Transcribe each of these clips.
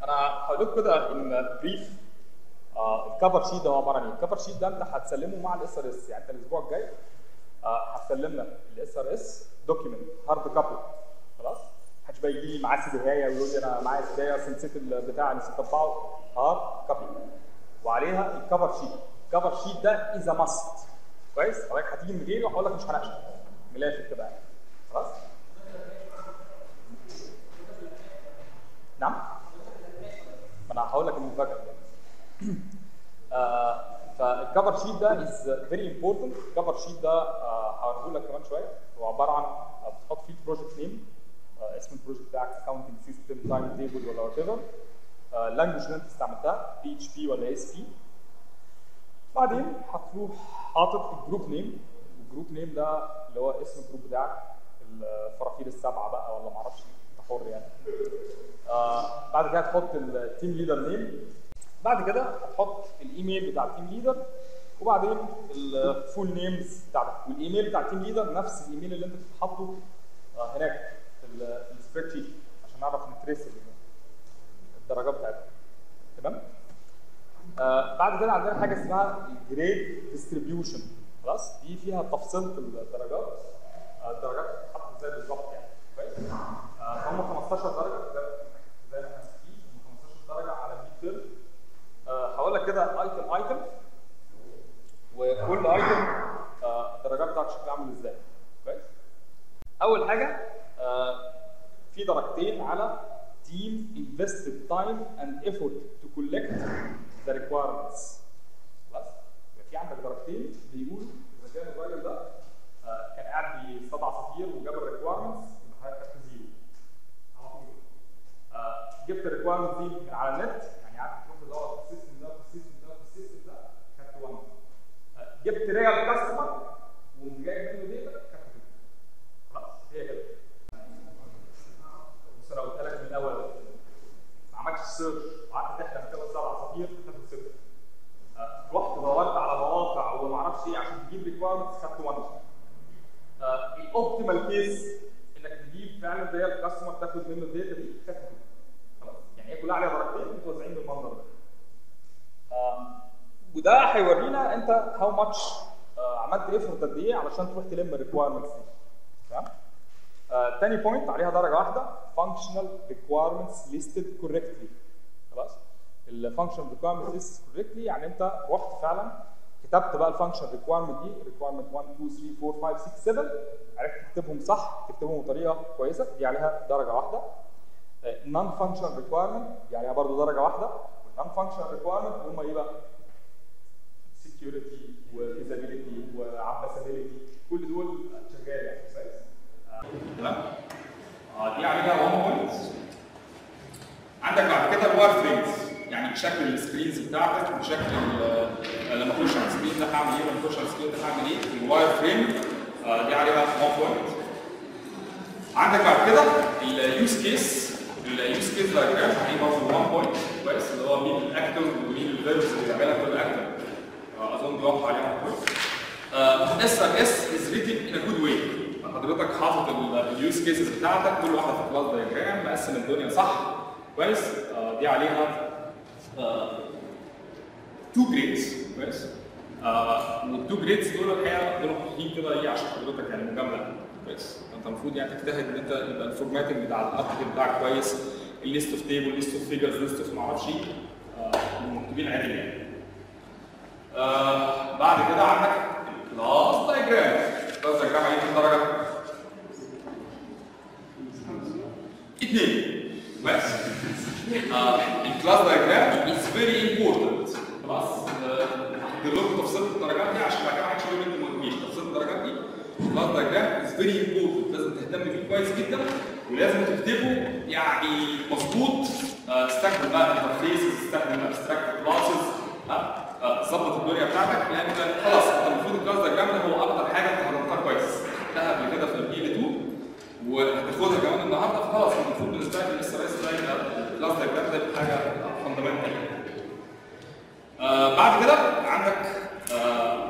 انا هقول لكم كده ان بريف آه الكفر شيت ده هو عباره عن ايه؟ الكفر شيت ده انت هتسلمه مع الاس ار اس يعني انت الاسبوع الجاي آه هتسلمنا الاس ار اس دوكيمنت هارد كابل خلاص؟ محدش بقى يجي لي معاه سيديهايه ويقول لي انا معايا سيديهايه اصل نسيت البتاع نسيت اطبعه هارد كابل وعليها الكفر شيت الكفر شيت ده از ماست كويس؟ حضرتك هتيجي من غيري وهقول لك مش هناقشك من الاخر كده يعني خلاص؟ نعم؟ ما انا هقول لك المفاجاه آه فالكفر شيت ده از فيري امبورتنت الكفر شيت ده آه هوريه لك كمان شويه هو عباره عن آه بتحط فيه بروجكت نيم آه اسم البروجكت بتاعك اكونتنج سيستم تايم تيبل ولا وات ايفر اللانجوج اللي انت استعملتها بي اتش بي ولا اس بي بعدين هتروح حاطط الجروب نيم الجروب نيم ده اللي هو اسم الجروب بتاعك الفرافير السبعه بقى ولا معرفش انت حر يعني آه بعد كده هتحط التيم ليدر نيم بعد كده هتحط الايميل بتاع التيم ليدر وبعدين الفول نيمز بتاعتك والايميل بتاع التيم ليدر نفس الايميل اللي انت كنت حاطه آه هناك في السبريد شيت عشان نعرف نتريس الدرجات بتاعتك تمام آه بعد كده عندنا حاجه اسمها الجريد ديستريبيوشن خلاص دي فيها تفصيله الدرجات آه الدرجات بتتحط ازاي بالظبط يعني كويس آه هم 15 درجه زي ما احنا ماسكين 15 درجه على الميد تيرم هقول لك كده ايتم ايتم وكل ايتم آه الدرجات بتاعته شكلها عامل ازاي كويس اول حاجه آه في درجتين على team invested time and effort to collect the requirements خلاص يبقى في عندك درجتين بيقولوا اذا كان الراجل ده آه كان قاعد بيصطاد عصافير وجاب الريكوايرمنتس يبقى حضرتك خدت زيرو على طول آه جبت الريكوايرمنتس دي من على النت يعني قعدت تروح تدور في السيستم ده في السيستم ده في السيستم ده خدت 1 آه جبت ريال كاستمر وجايب منه داتا خدت 2 خلاص هي كده بص انا قلت لك من الاول ما عملتش سيرش وقعدت تحلم كده تصطاد عصافير تاخد صفر آه رحت دورت على مواقع وما اعرفش ايه عشان تجيب ريكوايرمنتس خدت 1 آه الاوبتيمال كيس انك تجيب فعلا زي الكاستمر تاخد منه الداتا دي خدت 2 خلاص يعني هي كلها عليها درجتين متوزعين بالمنظر ده آه وده هيورينا انت هاو ماتش آه عملت ايفورت قد ايه علشان تروح تلم الريكوايرمنتس دي تمام آه تاني بوينت عليها درجه واحده functional requirements listed correctly خلاص الفانكشن ريكوايرمنت listed correctly يعني انت رحت فعلا كتبت بقى الفانكشن ريكوايرمنت دي ريكوايرمنت 1 2 3 4 5 6 7 عرفت تكتبهم صح تكتبهم بطريقه كويسه دي عليها درجه واحده نون فانكشن ريكوايرمنت دي عليها برضه درجه واحده والنون فانكشن ريكوايرمنت هم ايه بقى؟ سكيورتي وفيزابيلتي وعباسابيلتي كل دول شغال يعني كويس تمام اه دي عليها 1 بوينت عندك بعد كده الواير فريمز يعني شكل السكرينز بتاعتك وشكل لما اخش على السكرين ده هعمل ايه ولما اخش على السكرين ده هعمل ايه الواير فريم آه دي عليها 1 بوينت عندك بعد كده اليوز كيس اليوز كيس دايجرام عليه برضه 1 بوينت كويس اللي هو مين الاكتور ومين الفيربس اللي بيعملها كل اكتور آه اظن دي واضحه عليها 1 بوينت اس ار اس از ريتد ان ا جود واي حضرتك حاطط اليوز كيسز بتاعتك كل واحده في كلاس دايجرام مقسم الدنيا صح كويس آه دي عليها 2 جريدز كويس والتو جريدز دول الحقيقه دول محطوطين كده ايه عشان حضرتك يعني مجامله كويس فانت المفروض يعني تجتهد ان انت يبقى الفورماتنج بتاع الارتكل بتاعك كويس الليست اوف تيبل ليست اوف فيجرز ليست اوف معرفش ايه مكتوبين عادي يعني آه بعد كده عندك الكلاس دايجرام الكلاس دايجرام عليه كام درجه؟ اثنين كويس الكلاس دايجرام از فيري امبورتنت خلاص هحضر لكم تفصيل الدرجات دي عشان بعد كده محدش يقول انتوا ما قلتوش تفصيل الدرجات دي الكلاس دايجرام از فيري امبورتنت لازم تهتم بيه كويس جدا ولازم تكتبه يعني مظبوط استخدم بقى انترفيسز استخدم ابستراكت كلاسز ظبط الدنيا بتاعتك لان خلاص انت المفروض الكلاس دايجرام ده هو اكتر حاجه انت حضرتها كويس خدتها قبل كده في البي 2 وهتاخدها كمان النهارده فخلاص المفروض بالنسبه لك لسه رئيس زي الكلاس دايجرام ده حاجه فاندمنتال آه بعد كده عندك آه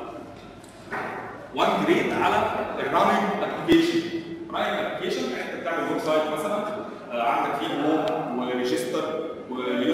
1 جريد على الراننج ابلكيشن راننج ابلكيشن يعني انت بتعمل ويب سايت مثلا آه عندك فيه هوم وريجستر ويوزر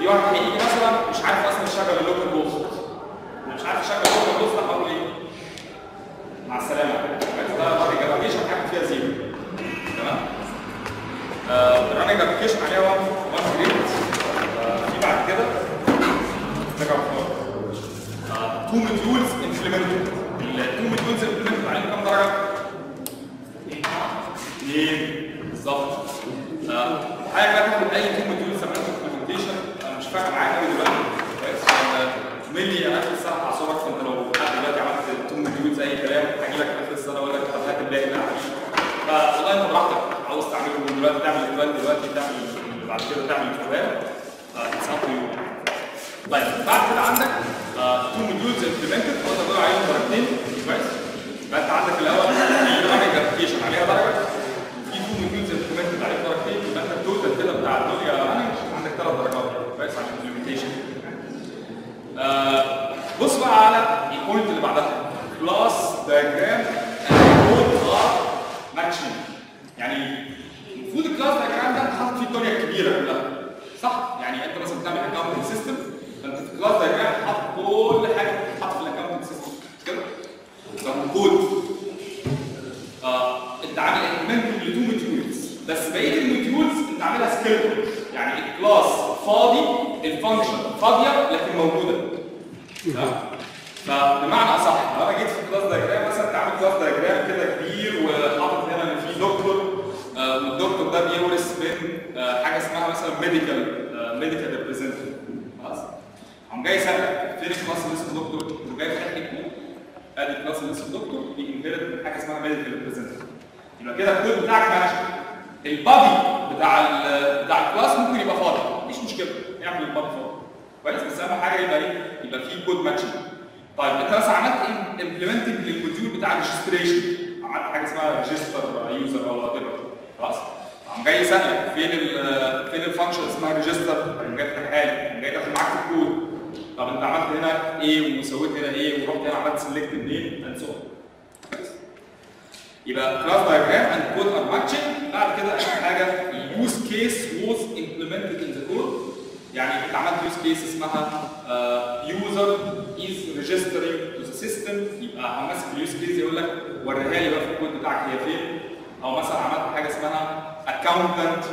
في واحد هيجي مثلا مش عارف اصلا يشغل اللوكال هوست انا مش عارف اشغل اللوكال هوست هقول ايه؟ مع السلامه بس ده راننج ابلكيشن حاجه فيها زيرو تمام؟ الراننج ابلكيشن عليها 1 1 جريد في بعد كده نرجع تو موديولز امبلمنتد التو موديولز امبلمنتد عليهم كام درجه؟ اثنين بالظبط آه، حاجه بقى تاخد اي تو موديولز عملت امبلمنتيشن انا مش فاهم معاك قوي دلوقتي كويس ملي انا اخر السنه هعصرك فانت لو لحد دلوقتي عملت تو موديولز اي كلام هاجي لك اخر السنه اقول لك طب هات الباقي بقى فوالله انت براحتك عاوز تعمله دلوقتي تعمل الفوال دلوقتي تعمل بعد كده تعمل الفوال اتس اب يو طيب بعد كده عندك تو موديولز امبلمنتد قلنا دول عليهم درجتين كويس يبقى انت عندك الاول الراننج ابلكيشن عليها درجه في تو موديولز امبلمنتد عليها درجتين يبقى انت التوتال كده بتاع دول يا راننج عندك ثلاث درجات كويس عشان الامبلمنتيشن بص بقى على البوينت اللي بعدها كلاس دايجرام كود ار ماتشنج يعني المفروض الكلاس دايجرام ده انت حاطط فيه الدنيا الكبيره كلها صح؟ يعني انت مثلا بتعمل اكونتنج سيستم فانت في الكلاس دايجرام حاطط كل حاجه حاطط في الاكونتنج سيستم مش كده؟ ده كود آه انت عامل امبلمنت لتو موديولز بس بقيه الموديولز انت عاملها سكيلبل يعني الكلاس فاضي الفانكشن فاضيه لكن موجوده تمام؟ فبمعنى اصح لو انا جيت في كلاس دايجرام مثلا انت عامل كلاس دايجرام كده كبير وحاطط هنا ان في دكتور آه، والدكتور ده بيورث من آه، حاجه اسمها مثلا ميديكال ميديكال ريبريزنتيف خلاص قام جاي سالك فين الكلاس اللي اسمه دكتور وجاي فاتح لك ادي الكلاس اللي اسمه دكتور بينهرت من حاجه اسمها ميديكال ريبريزنتيف يبقى كده الكود بتاعك ماشي البادي بتاع ال بتاع الكلاس ممكن يبقى فاضي مفيش مشكله اعمل البادي فاضي كويس بس اهم حاجه يبقى ايه يبقى في كود ماتشنج طيب انت مثلا عملت ايه امبلمنتنج للموديول بتاع الريجستريشن عملت حاجه اسمها ريجستر يوزر او وات خلاص قام جاي يسالك فين ال فين الفانكشن اسمها ريجستر قام جاي فاتحها لي قام جاي داخل معاك في الكود طب انت عملت هنا ايه وسويت هنا ايه ورحت هنا عملت سيلكت منين اند سو يبقى كلاس دايجرام اند كود ار ماتشنج بعد كده اخر حاجه اليوز كيس was implemented in the code يعني انت عملت يوز كيس اسمها يوزر از ريجسترينج تو ذا سيستم يبقى هو ماسك اليوز كيس يقول لك وريها لي بقى في الكود بتاعك هي فين او مثلا عملت حاجه اسمها اكونتنت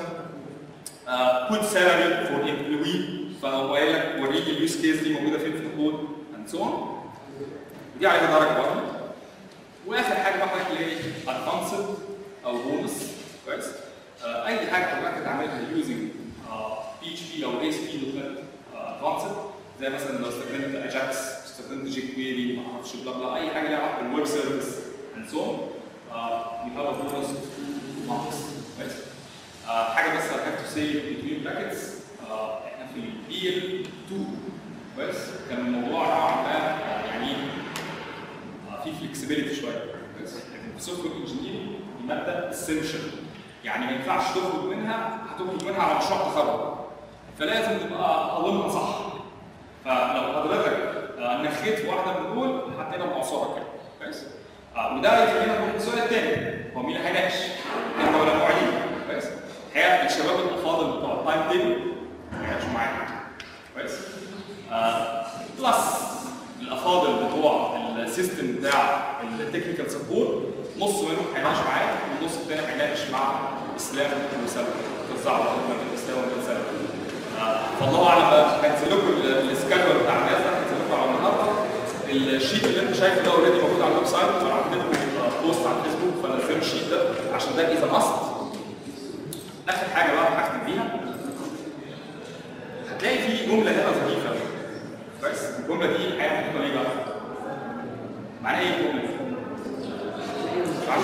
كود سالري فور امبلوي فهو قايل لك وريني اليوز كيس دي موجوده فين في الكود اند سو اون دي عليها درجه برضه واخر حاجه بقى حضرتك اللي هي ادفانسد او بونس كويس آه، اي حاجه حضرتك تعملها يوزنج بي اتش بي او اي اس بي دوت نت ادفانسد زي مثلا لو استخدمت اجاكس استخدمت جي كويري ما اعرفش بلا بلا اي حاجه ليها علاقه بالويب سيرفيس اند سو اون يو هاف ا بونس ماركس كويس آه، حاجه بس I have to say between brackets آه، احنا في البي ال 2 كويس كان الموضوع نوعا ما آه، يعني آه، في فلكسبيليتي شويه بس لكن في سوفت وير انجينيرنج دي ماده اسينشال يعني ما ينفعش تخرج منها هتخرج منها على مشروع تخرج فلازم تبقى قوامها صح فلو حضرتك آه، نخيت في واحده من دول هتلاقينا بنعصرك كده كويس آه، وده يخلينا نروح للسؤال الثاني هو مين اللي هيناقش؟ احنا ولا معيدين كويس الحقيقه الشباب الافاضل بتوع التايم تيبل هيناقشوا معانا كويس آه، بلس الافاضل بتوع السيستم بتاع التكنيكال سبورت نص منهم هيناقش معايا والنص الثاني هيناقش مع اسلام وسلمى توزعوا بين اسلام وبين سلمى آه، فالله اعلم بقى هنزل لكم السكادول بتاع الناس ده هنزل لكم على النهارده الشيت اللي انت شايفه ده اوريدي موجود على الويب سايت وانا عامل لكم بوست على الفيسبوك فنزلوا الشيت ده عشان ده اذا ماست اخر حاجه بقى هختم بيها هتلاقي في جمله هنا ظريفه كويس الجمله دي الحقيقه محطوطه ليه بقى؟ معناها ايه الجمله دي؟ مش عارف.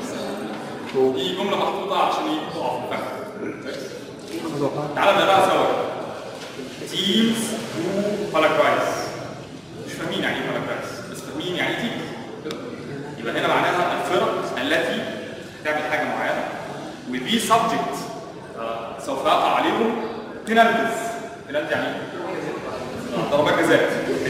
دي جمله محطوطه عشان ايه تقع في الفخ كويس تعالى نقراها سوا تيمز هو بالاكرايز مش فاهمين يعني ايه بالاكرايز بس فاهمين يعني ايه تيم يبقى هنا معناها الفرق التي تعمل حاجه معينه وذي سبجكت سوف يقع عليهم تنفذ تنفذ يعني ايه؟ آه، ضربات جزاء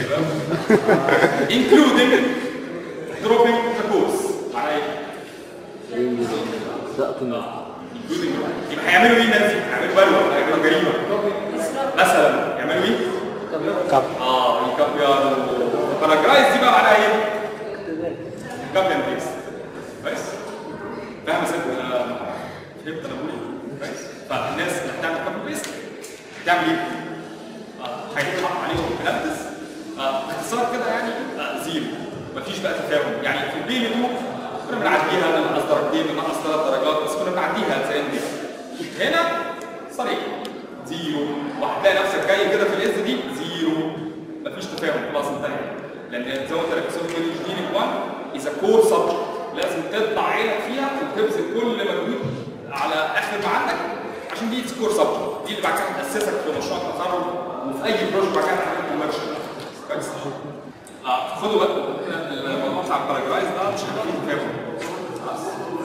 including dropping the course معناها ايه؟ سقط الناس including يبقى هيعملوا ايه الناس دي؟ هيعملوا بلوى هيعملوا جريمه مثلا يعملوا ايه؟ كاب اه يكبر باراجرايز دي بقى معناها ايه؟ كوبي اند بيست كويس؟ فاهم يا ست انا فهمت انا بقول ايه؟ كويس؟ فالناس اللي هتعمل كوبي بيست تعمل ايه؟ آه، هيتحط عليهم بنفس باختصار كده يعني آه، زيرو مفيش بقى تفاهم يعني في البي 2 كنا بنعديها ننقص درجتين ننقص ثلاث درجات بس كنا بنعديها زي دي هنا صريح زيرو وهتلاقي نفسك جاي كده في الاس دي زيرو مفيش تفاهم خلاص انتهى لان زي ما قلت لك سوفت وير انجينيرنج 1 از كور سبجكت لازم تقطع عينك فيها وتبذل كل مجهود على اخر ما عندك عشان دي سكور سبجكت دي اللي بعد كده هتاسسك في مشروع التخرج وفي اي بروجكت بعد كده هتعمل كوميرشال كويس اه خدوا بالكم الموضوع بتاع الباراجرايز ده مش هيبقى فيه تفاهم خلاص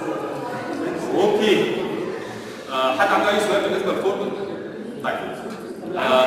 اوكي آه، حد عنده اي سؤال بالنسبه للفورم طيب آه،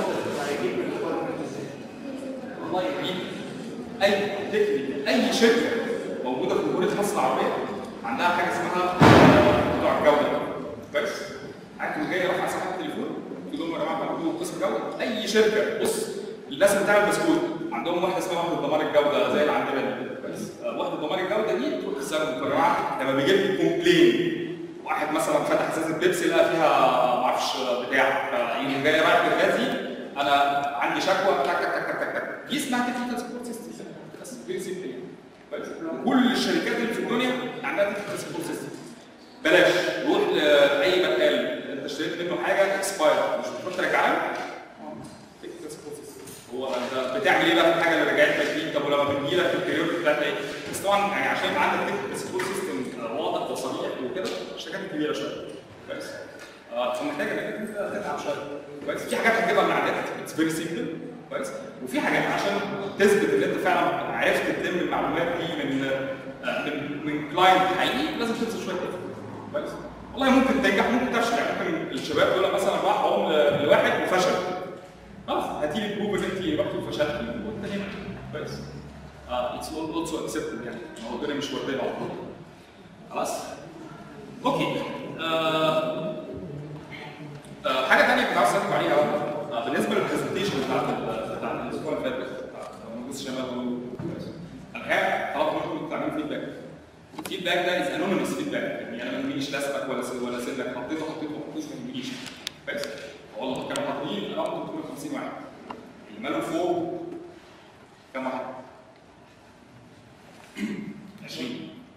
دي اي تكنيك اي شركه موجوده في جمهوريه مصر العربيه عندها حاجه اسمها آه، بتوع الجوده كويس عارف جاي رافع سماعه التليفون تقول لهم يا جماعه بعملوا قسم جوده اي شركه بص الناس اللي بتعمل بسكوت عندهم واحده اسمها وحده ضمان الجوده زي اللي عندنا دي كويس آه، وحده ضمان الجوده دي تروح تستخدم يا جماعه لما بيجي لي كومبلين واحد مثلا فتح ازازه بيبسي لقى فيها ما اعرفش بتاع فيجي جاي رايح بالغازي انا عندي شكوى تك تك تك تك تك تك دي اسمها تكنيكال سبورت سيستم بس فيري سيمبل يعني كويس؟ كل الشركات اللي في الدنيا عندها تكنيكال سبورت سيستم بلاش روح لاي مكان انت اشتريت منه حاجه اكسباير مش بتروح ترجعها له تكنيكال سبورت سيستم هو انت بتعمل ايه بقى في الحاجه اللي رجعت لك دي طب ولما بتجي لك البريود بتاعت ايه بس طبعا يعني عشان يبقى عندك تكنيكال سبورت سيستم واضح وصريح وكده الشركات كبيره شويه كويس اه فمحتاج انك انت تتعب شويه كويس في حاجات هتجيبها من على النت اتس فيري سيمبل كويس وفي حاجات عشان تثبت ان انت فعلا عرفت تلم المعلومات دي من آه، من من كلاينت حقيقي لازم تنزل شويه كده كويس والله ممكن تنجح ممكن تفشل يعني ممكن الشباب دول مثلا راح هم لواحد وفشل خلاص هاتي لي بروف ان انت رحتي وفشلتي وانت هنا كويس اتس اولسو اكسبتد يعني هو الدنيا مش ورديه على طول خلاص اوكي آه آه حاجه ثانيه كنت عاوز اسالكم عليها آه بالنسبه للبرزنتيشن بتاعت ال- بتاع الاسبوع اللي فات بص شباب الحقيقه طلبت منكم انتوا تعملوا فيدباك الفيدباك ده از انونيمس فيدباك يعني انا ما يهمنيش لا اسمك ولا سن ولا سنك حطيته حطيته ما حطيتوش ما يهمنيش كويس والله كانوا حاطين اراوند 350 واحد اللي مالهم فوق كام واحد؟ 20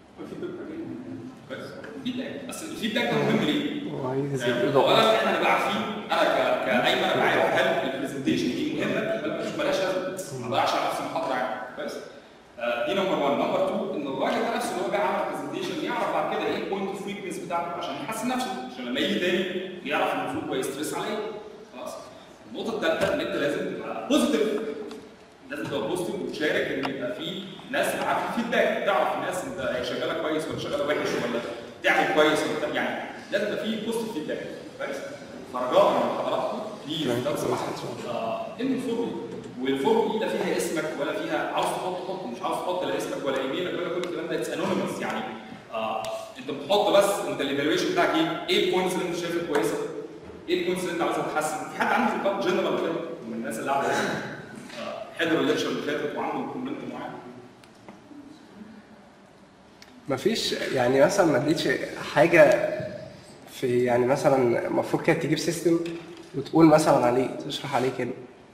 كويس فيدباك بس الفيدباك ده مهم ليه؟ وعايز يعني اضاءه اولا احنا نبقى عارفين انا ك- كايمن ابقى عارف هل البرزنتيشن دي مهمه ولا مش بلاش لازمه ما اضيعش على نفسي محاضره يعني كويس آه، دي نمبر 1 نمبر 2 ان الراجل ده نفسه اللي هو جاي عمل برزنتيشن يعرف بعد كده ايه بوينت اوف ويكنس بتاعته عشان يحسن نفسه عشان لما يجي تاني يعرف المفروض هو يستريس عليه خلاص النقطه الثالثه ان انت لازم تبقى بوزيتيف لازم تبقى بوزيتيف وتشارك ان يبقى في ناس معاك في فيدباك تعرف الناس انت هي شغاله كويس ولا شغاله وحش ولا تعمل كويس ولا بتاع- يعني لازم يبقى في بوزيتيف فيدباك كويس فرجاء من حضراتكم بليز لو سمحت آه، ان الفورم والفورم دي لا فيها اسمك ولا فيها عاوز تحط حط مش عاوز تحط لا اسمك ولا ايميلك ولا كل الكلام ده اتس انونيمس يعني آه انت بتحط بس انت الايفالويشن بتاعك ايه؟ ايه البوينتس اللي انت شايفها كويسه؟ ايه البوينتس اللي انت عاوزها تتحسن؟ في حد عنده في الكاب جنرال كده من الناس اللي قاعده هنا؟ آه، حضر الليكشر اللي فاتت وعنده كومنت معين مفيش يعني مثلا ما اديتش حاجه في يعني مثلا المفروض كانت تجيب سيستم وتقول مثلا عليه تشرح عليه كده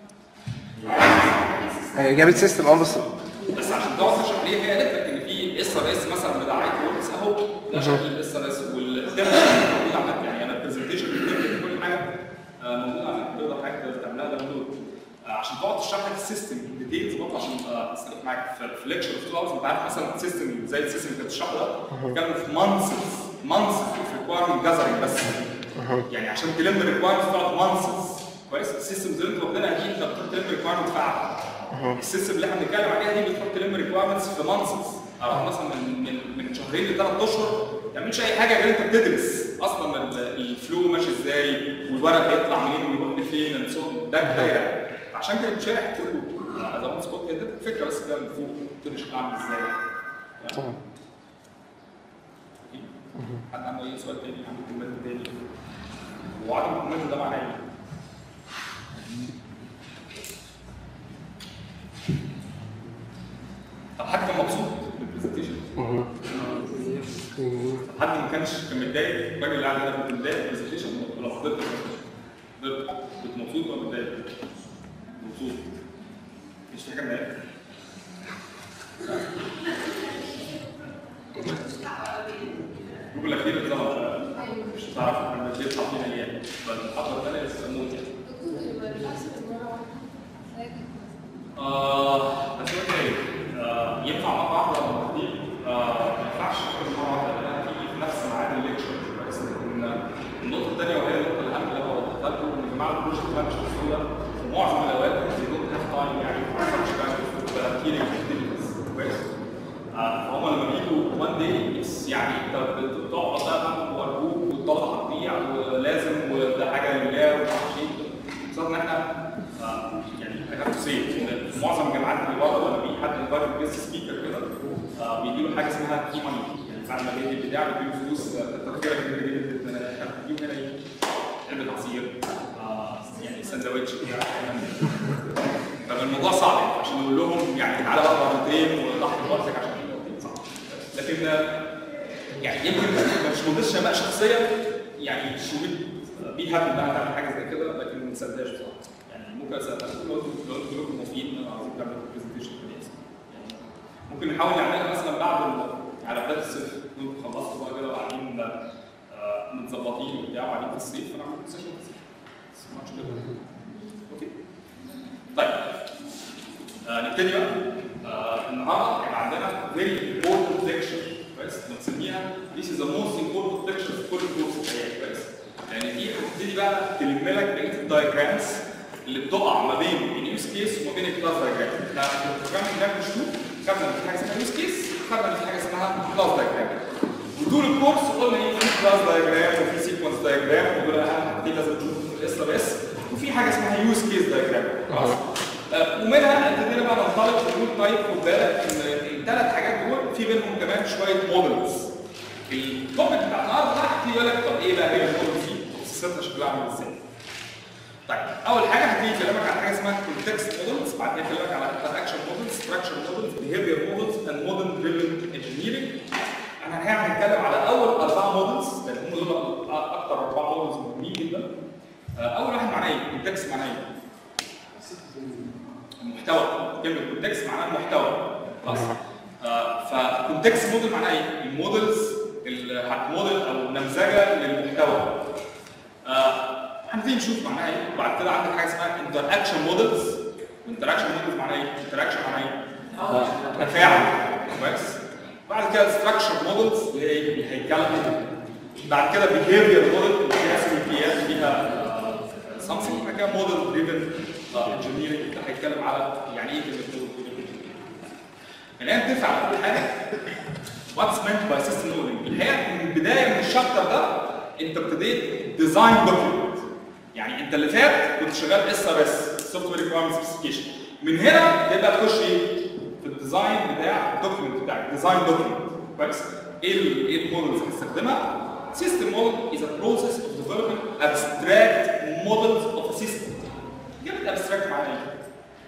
هي جابت سيستم اه بس بس عشان تقعد تشرح ليه هي قالت لك ان في اس ار اس مثلا بتاع اي كورس اهو ده شكل الاس ار اس والتم موجود على النت يعني انا البرزنتيشن كل حاجه آه، موجوده على النت تقدر حاجه تعملها داونلود آه، عشان تقعد تشرح لك السيستم ديتيلز برضه عشان آه، اسالك معاك في- في ليكشر في تو انت عارف مثلا السيستم زي السيستم اللي كنت بتشرحه ده كان في مانثس مانثس في ريكوايرمنت جاذرنج بس يعني عشان تلم الريكوايرمنت تقعد مانثس كويس السيستمز اللي انت واخدينها دي انت بتروح تلم ريكوايرمنت فعلا السيستم اللي احنا بنتكلم عليها دي بتروح تلم ريكوايرمنتس في مانثس اروح مثلا من من من شهرين لثلاث اشهر ما تعملش اي حاجه غير انت بتدرس اصلا ال- الفلو ماشي ازاي والورق بيطلع منين ويروح لفين and so on. ده كفايه عشان كده بتشارح كله زي ما سبوت كده اديتك فكره بس كده من فوق تدرس عامل ازاي طبعا حد عنده اي سؤال تاني عندي كومنت تاني وعدم الكومنت ده معناه ايه؟ طب حد كان مبسوط بالبرزنتيشن؟ حد ما كانش كان متضايق الراجل اللي قاعد هنا كنت متضايق من البرزنتيشن ولا فضلت فضلت كنت مبسوط ولا متضايق؟ مبسوط مفيش في حاجه مضايقاك؟ الجروب الاخير اتظبط مش هتعرف احنا بنجيب حاطين ايام فالمحاضره الثانيه لسه موت يعني آه بس هو ايه آه ينفع مره واحده ولا مرتين آه ما ينفعش كل مره واحده لانها تيجي في نفس ميعاد الليكشر بس ان النقطه الثانيه وهي النقطه الاهم اللي انا وضحتها لكم ان يا جماعه البروجكت ده مش بسهوله في معظم الاوقات they don't have time يعني for such kind of healing activities كويس آه، فهم لما بيجوا وان داي يعني انت بتقعد بقى تعمل وارجوك والطلبه هتضيع ولازم وده حاجه لله ومش عارف ايه خصوصا ان احنا آه، يعني I have to say إن في معظم الجامعات اللي بره لما بيجي حد انفايت جيست سبيكر كده آه، بيديله حاجه اسمها كي ماني يعني بعد ما بيدي البتاع بيديله فلوس آه، كتر خيرك ان انت جبت احنا بنديهم هنا ايه؟ علبه عصير آه، يعني سندوتش بتاع فالموضوع صعب يعني عشان نقول لهم يعني تعالى بقى مرتين وضحي بوقتك عشان الموضوع صعب لكن آه، يعني يمكن مش مهندس شماء شخصيا يعني شو بي هابي انها تعمل حاجه زي كده لكن ما تصدقش بصراحه يعني ممكن اسالها لو انتوا لو انتوا كلكم موافقين عاوزين تعملوا برزنتيشن يعني ممكن نحاول نعملها مثلا بعد ال- على بدايه الصيف انتوا خلصتوا بقى كده وقاعدين آه، متظبطين وبتاع وقاعدين في الصيف فنعمل سيشن في الصيف بس ما عادش كده. اوكي طيب آه نبتدي بقى آه النهارده هيبقى عندنا very important lecture كويس بنسميها this is the most important lecture في كل الكورس بتاعي كويس يعني دي هتبتدي بقى تلم لك بقيه الدايجرامز اللي بتقع ما بين اليوز كيس وما بين الكلاس دايجرام احنا في البروجرام اللي مش خدنا في حاجه اسمها يوز كيس خدنا في حاجه اسمها كلاس دايجرام وطول الكورس قلنا ايه في كلاس دايجرام وفي سيكونس دايجرام ودول اهم حاجتين لازم تشوفهم في الاس ار اس وفي حاجه اسمها يوز كيس دايجرام خلاص آه، ومنها ابتدينا بقى ننطلق ونقول طيب خد بالك ان الثلاث حاجات دول في بينهم كمان شويه مودلز التوبيك بتاع النهارده ده هبتدي يقول لك طب ايه بقى هي المودلز دي؟ تفصيلاتها شكلها عامل ازاي؟ طيب اول حاجه هبتدي اكلمك عن حاجه اسمها كونتكست مودلز بعد كده اكلمك على انتراكشن مودلز ستراكشر مودلز بيهيفير مودلز اند موديل دريفن انجينيرنج احنا هنا هنتكلم على اول اربع مودلز لان هم دول اكتر اربع مودلز مهمين جدا آه، اول واحد معناه ايه؟ كونتكست معناه ايه؟ المحتوى كلمه كونتكست معناها المحتوى خلاص آه فكونتكست موديل معناها ايه؟ المودلز اللي هتموديل او نمذجه للمحتوى آه هنبتدي نشوف معناها ايه وبعد كده عندك حاجه اسمها انتر اكشن مودلز انتر اكشن مودلز معناها ايه؟ انتر اكشن معناها ايه؟ تفاعل كويس بعد كده ستراكشر مودلز اللي هي ايه؟ الهيكله بعد كده بيهيفير موديل اللي فيها اس بي فيها سامسونج بعد كده موديل دريفن انجينيرنج ده هيتكلم على يعني ايه كلمه موديل دريفن خلينا نتفق على اول حاجه واتس meant باي سيستم موديلنج الحقيقه من البدايه من الشابتر ده انت ابتديت ديزاين دوكيومنت يعني انت اللي فات كنت شغال اس ار اس سوفت وير ريكوايرمنت سبيسيفيكيشن من هنا تبدا تخش ايه في الديزاين بتاع الدوكيومنت بتاعك ديزاين دوكيومنت كويس ايه ال ايه المودلز اللي هنستخدمها System model is a process of developing abstract models of a system. كلمة abstract معناها ايه؟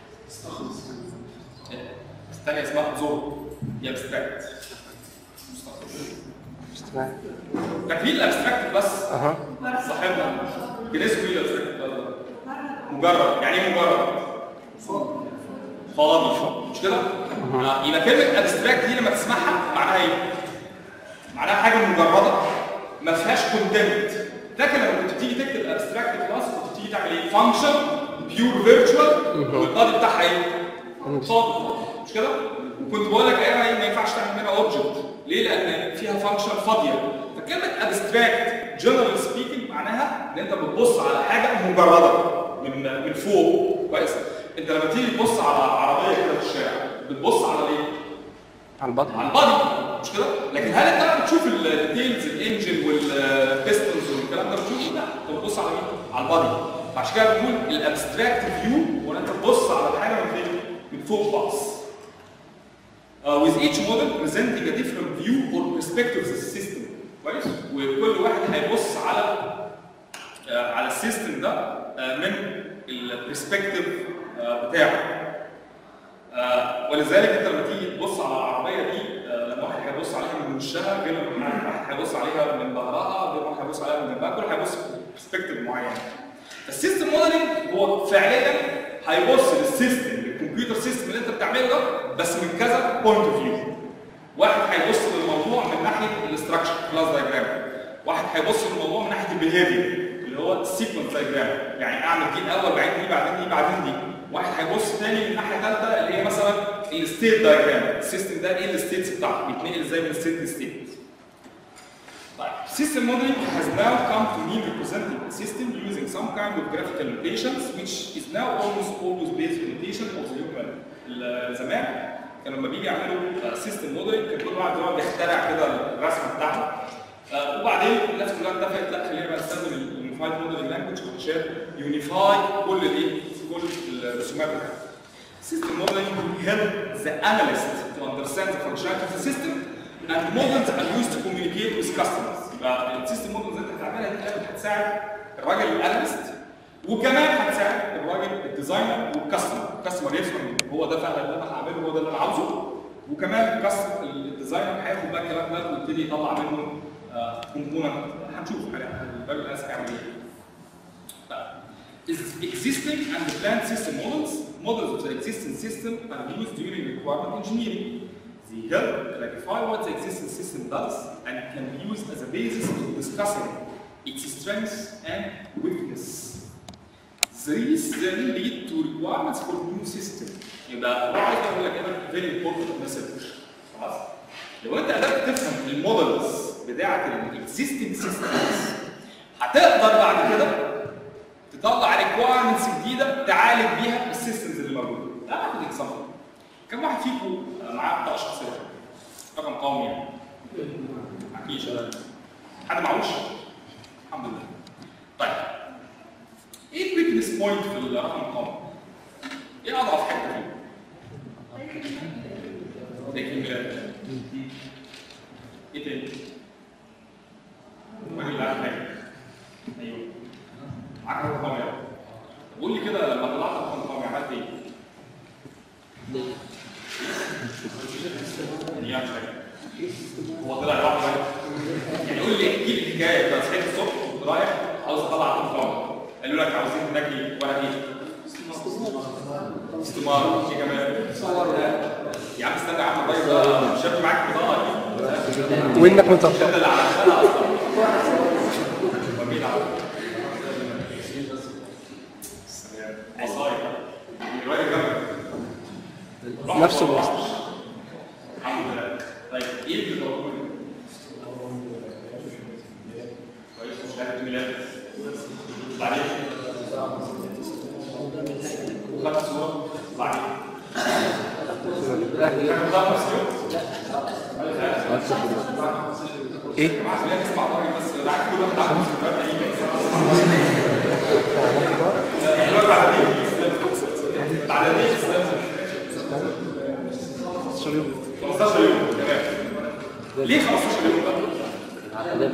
إيه؟ الثانية اسمها زور دي abstract فاكرين الابستراكت بس اها صاحبنا كان اسمه ايه الابستراكت بس ده؟ مجرد يعني ايه مجرد؟ فاضي مش كده؟ آه، يبقى كلمة ابستراكت دي لما تسمعها معناها ايه؟ معناها حاجة مجردة ما فيهاش كونتنت فاكر لما كنت بتيجي تكتب ابستراكت كلاس كنت بتيجي تعمل ايه؟ فانكشن بيور فيرتشوال والبادي بتاعها ايه؟ فاضي مش كده؟ وكنت بقول لك ايام ما ينفعش تعمل منها اوبجكت ليه؟ لان فيها فانكشن فاضيه فكلمه ابستراكت جنرال سبيكينج معناها ان انت بتبص على حاجه مجرده من من فوق كويس؟ انت لما تيجي تبص على عربيه كده في الشارع بتبص على ايه؟ على البطن على البادي مش كده؟ لكن هل انت بقى بتشوف الديتيلز الانجن والبيستونز والكلام ده بتشوفه؟ لا انت بتبص على مين؟ على البادي فعشان كده بنقول الابستراكت فيو وان انت تبص على الحاجه من فين؟ من فوق خالص. Uh, with each model presenting a different view or perspective of the system. كويس وكل واحد هيبص على آه، على السيستم ده آه، من البرسبكتيف بتاعه آه، ولذلك انت لما تيجي تبص على العربيه دي آه، لما واحد هيبص عليها من وشها غير لما واحد هيبص عليها من ظهرها غير واحد هيبص عليها من جنبها كل هيبص برسبكتيف معين السيستم موديلنج هو فعليا هيبص للسيستم للكمبيوتر سيستم اللي انت بتعمله ده بس من كذا بوينت اوف فيو واحد هيبص للموضوع من ناحيه الاستراكشر كلاس دايجرام واحد هيبص للموضوع من ناحيه البيهيفير اللي هو السيكونس دايجرام يعني اعمل دي الاول بعدين دي بعدين دي بعدين دي واحد هيبص تاني من ناحيه ثالثه اللي هي مثلا الستيت دايجرام السيستم ده ايه الستيتس بتاعته بيتنقل ازاي من ستيت لستيت طيب system modeling has now come to mean representing a system using some kind of graphical notations which is now almost always based on notation of the human ال- زمان كانوا لما بيجي يعملوا سيستم موديلنج كان كل واحد يقعد يخترع كده الرسمه بتاعته آه، وبعدين الناس كلها اتفقت لا خلينا بقى نستخدم اليونيفايد موديلنج لانجوج عشان يونيفاي كل الايه كل الرسومات بتاعتها System modeling will help the analyst to understand the functionality of the system and models are used to communicate with customers. يبقى السيستم مودلز اللي انت هتعملها دي كانت هتساعد الراجل الاناليست وكمان هتساعد الراجل الديزاينر والكاستمر، الكاستمر يفهم هو ده فعلا اللي انا هعمله هو ده اللي انا عاوزه وكمان الكاستمر الديزاينر هياخد بقى الكلام ده ويبتدي يطلع منه كومبوننت هنشوف الراجل الاناليست هيعمل ايه. is existing and the planned system models, models of the existing system are used during requirement engineering. They help clarify what the existing system does and can be used as a basis for discussing its strengths and weakness. These then lead to requirements for new system. يبقى هو عايز يقول لك هنا very important message. خلاص؟ لو انت قدرت تفهم المودلز بتاعت الاكزيستنج سيستمز هتقدر بعد كده تطلع ريكوايرمنتس جديده تعالج بيها السيستمز اللي موجوده. تعال ناخد اكزامبل. كم واحد فيكم معاه بطاقه شخصيه؟ رقم قومي يعني. معكيش حد معهوش؟ الحمد لله. طيب. ايه الويكنس بوينت في الرقم القومي؟ ايه اضعف حته فيه؟ تاريخ الميلاد. ايه تاني؟ الراجل اللي عارف حاجه. ايوه. معاك رقم قومي أهو. قول لي كده لما طلعت رقم قومي عملت ايه؟ يعني يعني هو طلع لوحده بقى. يعني قول لي احكي لي الحكايه انت صحيت الصبح وكنت رايح عاوز اطلع رقم قومي قالوا لك عاوزين ناكل ورق ايه؟ استمارة ايه كمان؟ يا عم استنى يا عم الراجل ده شاب معاك بطاقه اكيد وانك مطبق الشاب اللي عملتها اصلا ومين عمل؟ عصاية الراجل جنبك نفس الوسط الحمد لله طيب ايه اللي موجود؟ كويس مش عارف ميلاد بعدين وخدت صورة بعدين كان ده مسيو ايه خلينا نسمع الراجل بس ده عارف كل واحد عنده ذكريات ايه دلوقتي بعد دي بعد دي 15 يوم 15 يوم تمام ليه 15 يوم ده؟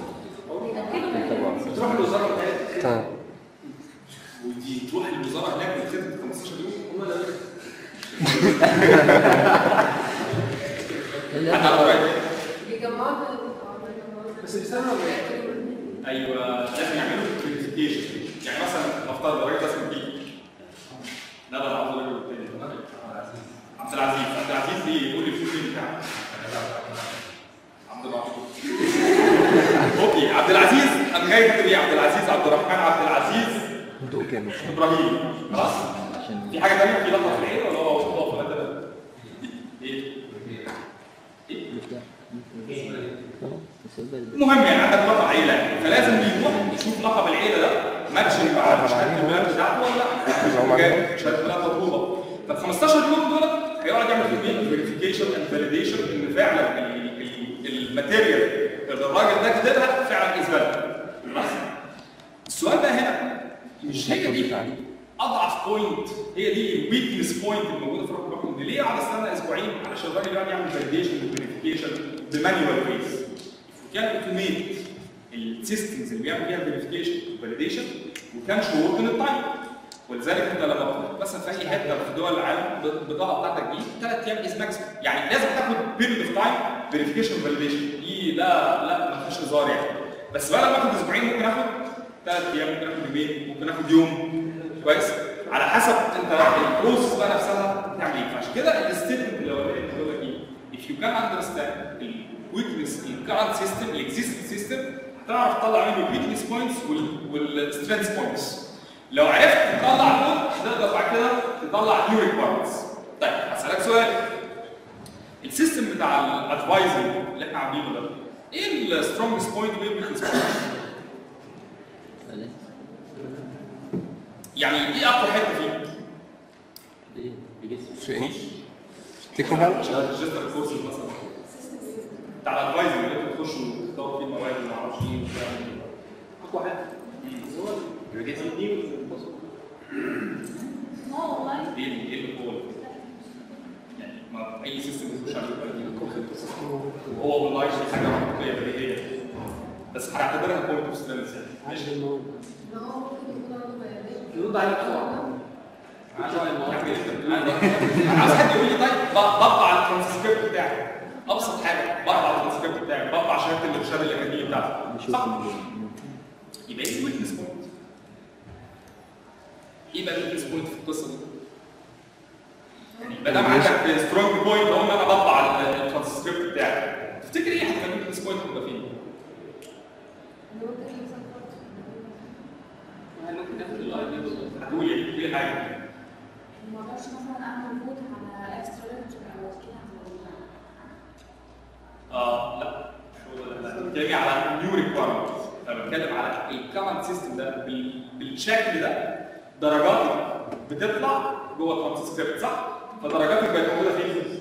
تروح الوزاره بتاعتك تمام ودي تروح الوزاره هناك وتخدم 15 يوم حد عارف رايك ايوه لازم يعملوا فيريفيكيشن يعني مثلا نفترض الراجل ده اسمه بي لا لا عبد الراجل التاني عبد العزيز عبد العزيز ليه يقول لي الفلوس بتاعه عبد الرحمن اوكي عبد العزيز انا جاي كاتب ايه عبد العزيز عبد الرحمن عبد العزيز ضوء كامل ابراهيم خلاص في حاجه ثانيه في لقب في العيله ولا هو هو في ده ايه ايه المهم يعني عندك لقب عيله يعني فلازم يروح يشوف لقب العيله ده ماتشنج مع شهاده الميلاد بتاعته ولا لا جاي شهاده الميلاد مطلوبه فال 15 يوم دول هيقعد يعمل فيهم فيريفيكيشن اند فاليديشن ان فعلا ال- ال- الماتيريال اللي الراجل ده كاتبها فعلا اثبات بس السؤال بقى هنا مش هي دي اضعف بوينت هي دي الويكنس بوينت الموجوده في الرقم الرقمي ليه اقعد استنى اسبوعين علشان الراجل يقعد يعمل فاليديشن وفيريفيكيشن بمانيوال بيس كان اوتوميت السيستمز اللي بيعمل بيها فيريفيكيشن وفاليديشن وكان شهور من التايم ولذلك انت لما بتروح مثلا في اي حته في دول العالم البضاعه بتاعتك دي ثلاث ايام از ماكسيمم يعني لازم تاخد بيريود اوف تايم فيريفيكيشن وفاليديشن دي لا لا ما فيش هزار يعني بس بقى لما اخد اسبوعين ممكن اخد ثلاث ايام ممكن اخد يومين ممكن اخد يوم كويس على حسب انت البروسيس بقى نفسها بتعمل ايه فعشان كده الستيتمنت الاولاني اللي بيقول لك ايه if you can understand الويكنس الكارنت سيستم الاكزيستنج سيستم هتعرف تطلع منه الويكنس بوينتس والسترينث بوينتس لو عرفت تطلع دول تقدر بعد كده تطلع نيو ريكوايرمنتس طيب هسالك سؤال السيستم بتاع الادفايزنج اللي احنا عاملينه ده ايه السترونجست بوينت وايه الويكنس بوينت؟ يعني ايه اقوى حته فيه؟ في ايه؟ تكنيكال ريجستر كورس مثلا بتاع الادفايزنج اللي انت بتخش وتختار فيه المواد وما اعرفش ايه وبتاع اقوى حته اه والله ايه اللي ايه اللي هو يعني ما اي سيستم بيخش عليه يبقى ليه وهو والله دي حاجه منطقيه بديهيه بس هنعتبرها بوينت اوف سترينث يعني ماشي ما هو ممكن يكون عنده بيانات يرد عليك بسرعه انا عاوز حد يقول لي طيب ب- بطبع الترانسكريبت بتاعي ابسط حاجه بطبع الترانسكريبت بتاعي بطبع شهاده الارشاد الاكاديمي بتاعتي صح يبقى ايه الويكنس بوينت؟ ايه بقى الويكنس بوينت في القصه دي؟ يعني ما دام عندك سترونج بوينت اهو ان انا بطبع الترانسكريبت بتاعي تفتكر ايه هتبقى الويكنس بوينت هتبقى فين؟ اللي هو كان يوصل برضه. ممكن تاخد الاي دي بالظبط هتقول ايه؟ ايه حاجه؟ ما اقدرش مثلا اعمل فوت على اكسترا ليكتشر او كده اه لا مش هو ده لا بتكلمي على نيو ريكوايرمنت انا بتكلم على الكرنت سيستم ده بال- بالشكل ده درجاتك بتطلع جوه الترانسكريبت صح؟ فدرجاتك بقت موجوده فين؟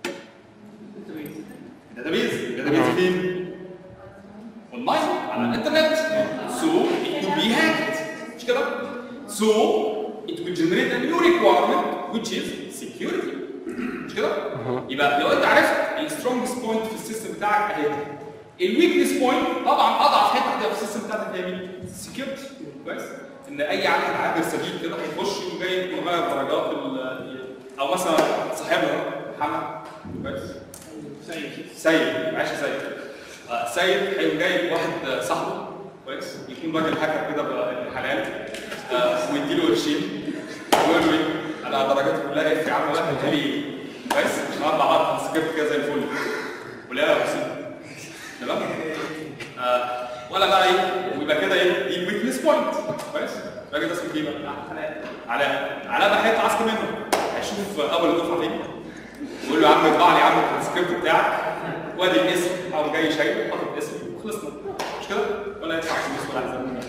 الداتابيز الداتابيز فين؟ اونلاين على الانترنت سو it will be hacked مش كده؟ so it will generate a new requirement which is security مش كده؟ يبقى لو انت عرفت السترونجست بوينت في السيستم بتاعك اهي الويكنس بوينت طبعا اضعف حته هتبقى في السيستم بتاعتك هي مين؟ السكيورتي كويس؟ ان اي عيل عابر سبيل كده هيخش يقوم جاي يغير درجات ال- او مثلا صاحبنا محمد كويس؟ سيد سيد معلش سيد آه، سيد هيقوم جايب واحد آه، صاحبه كويس يكون راجل هاكر كده ابن حلال آه، ويديله قرشين ويقول له ايه انا درجاتي كلها اف يا عم لا انت ليه كويس عشان اطلع عرض سكريبت كده زي الفل ولا بسيط تمام آه، ولا بقى ايه ويبقى كده ايه دي الويكنس بوينت كويس الراجل ده اسمه ايه بقى؟ علاء علاء بقى هيتعسك منه هيشوف اول الدفعه فين ويقول له يا عم اطبع لي يا عم السكريبت بتاعك وادي الاسم او جاي شايله حاطط اسم وخلصنا مش كده؟ ولا يدفع فلوس ولا حاجه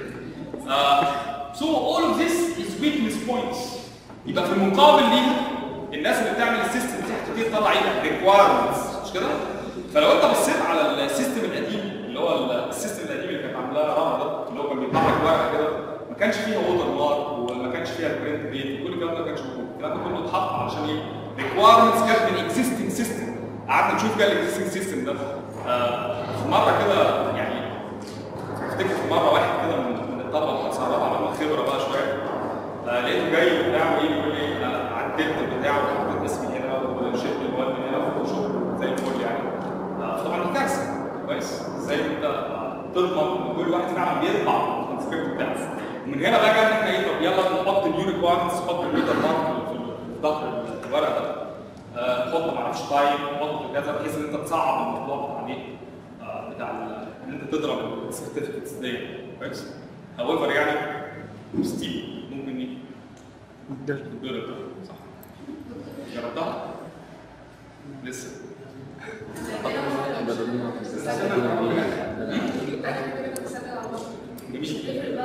سو اول اوف ذيس از ويكنس بوينتس يبقى في المقابل ليها الناس اللي بتعمل السيستم دي هتبتدي تطلع ايه؟ ريكوايرمنتس مش كده؟ فلو انت بصيت على السيستم القديم اللي هو السيستم القديم اللي كانت عاملاه رنا ده اللي هو كان بيطلع لك ورقه كده ما كانش فيها ووتر مارك وما كانش فيها برنت ديت وكل الكلام ده ما كانش موجود الكلام ده كله اتحط علشان ايه؟ ريكوايرمنتس كانت من اكزيستنج سيستم قعدنا نشوف بقى الاكزيستنج سيستم ده آه في مره كده يعني افتكر في مره واحد كده من من الطلبه اللي مثلا رابعه لما خبره بقى شويه آه لقيته جاي بتاع ايه بيقول لي آه عدلت البتاع وحطيت اسمي هنا وشلت المواد من هنا وفوتوشوب زي الفل يعني آه طبعا دي كارثه كويس ازاي انت آه، تضمن ان كل واحد فعلا بيطبع الترانسكريبت بتاعه ومن هنا بقى جاب احنا ايه طب يلا نحط النيو ريكوايرمنتس نحط الويتر مارك في ظهر الورقه ده آه، نحط معرفش تايم نحط كذا بحيث ان انت تصعب الموضوع بتاع ايه آه، بتاع ال- ان انت تضرب السيرتيفيكتس دي كويس هاويفر يعني ستيل ممكن ايه تتضرب صح جربتها؟ لسه جميل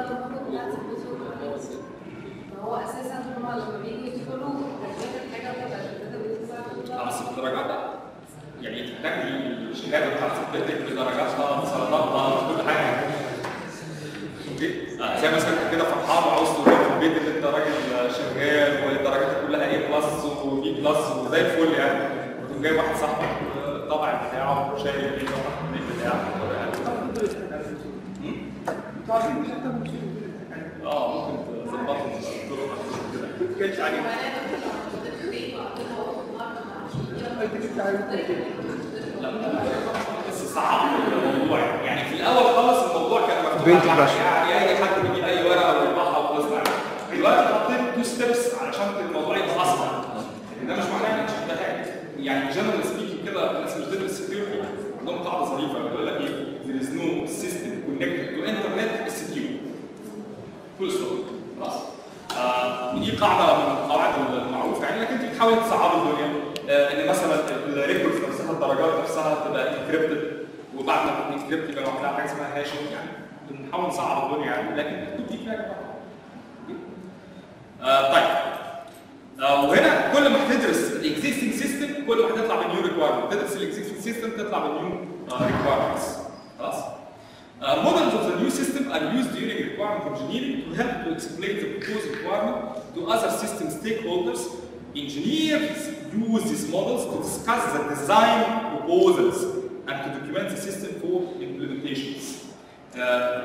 هو اساسا هما لما بيجوا يدخلوا تجربه الحاجه بتبقى آه، بس بالدرجات بقى يعني تحتاج الشهاده بتاعت سيرتيفيكت بدرجاتها بسلطاتها بكل حاجه اوكي آه، زي مثلا انت كده فرحان وعاوز تقول في البيت ان انت راجل شغال ودرجاتك كلها ايه بلس وبي بلس وزي الفل يعني وتقوم جايب واحد صاحبك الطبع بتاعه شايل ايه الطبع بتاعه بس صعب الموضوع يعني في الاول خالص الموضوع كان مفتوح بنت على- crush. يعني اي حد بيجيب اي ورقه ويطبعها وخلصنا دلوقتي حطيت تو ستيبس علشان الموضوع يبقى اصعب ده مش معناه انك مش محتاج يعني جنرال سبيكينج كده الناس اللي بتدرس سكيورتي عندهم قاعده ظريفه بيقول لك ايه there is no system connected to internet is secure كل ستوب خلاص آه ودي قاعده من القواعد المعروفه يعني انك انت بتحاول تصعب الدنيا آه ان مثلا الريكوردز نفسها الدرجات نفسها تبقى انكريبتد وبعد ما تكون انكريبتد يبقى لوحدها حاجه اسمها هاشنج يعني بنحاول نصعب الدنيا يعني لكن الكود دي فيها آه طيب آه وهنا كل ما هتدرس الاكزيستنج سيستم كل ما هتطلع بنيو ريكوايرمنت تدرس الاكزيستنج سيستم تطلع بنيو ريكوايرمنتس خلاص Uh, models of the new system are used during requirement engineering to help to explain the proposed requirement to other system stakeholders. Engineers use these models to discuss the design proposals and to document the system for implementations. Uh,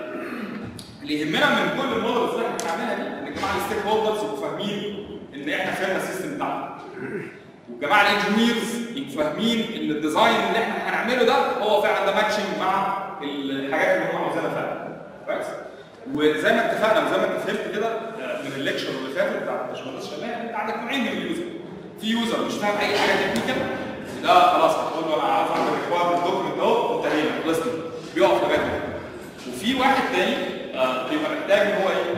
اللي يهمنا من كل المودلز اللي احنا بنعملها دي ان جماعه الستيك هولدرز يبقوا فاهمين ان احنا فهمنا السيستم بتاعنا. وجماعه الانجينيرز يبقوا فاهمين ان الديزاين اللي احنا هنعمله ده هو فعلا ده ماتشنج مع الحاجات اللي هم عاوزينها فعلا. كويس؟ وزي ما اتفقنا وزي ما انت فهمت كده آه، من الليكشر اللي فاتت بتاع الباشمهندس شمال انت عندك نوعين من اليوزر. في يوزر مش فاهم اي حاجه تكنيكال ده خلاص هتقول له انا عاوز اعمل ريكوايرمنت دوكيمنت اهو انتهينا خلصنا بيقف لغايه كده. وفي واحد تاني آه، بيبقى محتاج ان هو ايه؟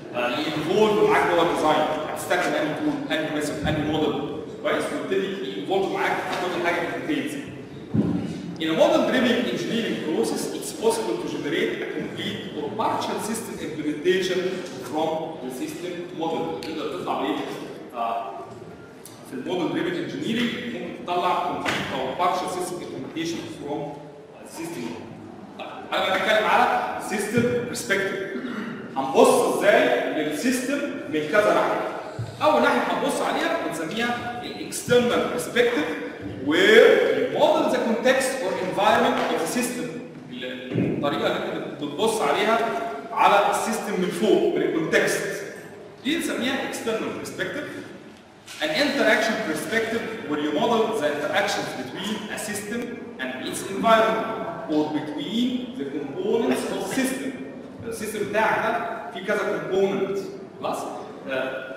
ينفولد معاك جوه الديزاين هتستخدم انهي تول انهي ميثود انهي موديل كويس ويبتدي ينفولد معاك في كل حاجه في الديتيلز In a model-driven engineering process, it's possible to generate a complete or partial system implementation from the system model. تقدر تطلع بايه؟ آه، في الموديل دريفن انجينيرنج ممكن تطلع complete او partial system implementation from the system model. طيب انا بتكلم على system perspective. هنبص ازاي للسيستم من كذا ناحيه. اول ناحيه هنبص عليها بنسميها الاكسترنال perspective where you model the context or environment of the system. الطريقه اللي انت بتبص عليها على السيستم من فوق من الكونتكست. دي نسميها external perspective. An interaction perspective where you model the interactions between a system and its environment or between the components of the system. السيستم بتاعك ده فيه كذا component خلاص؟ آه،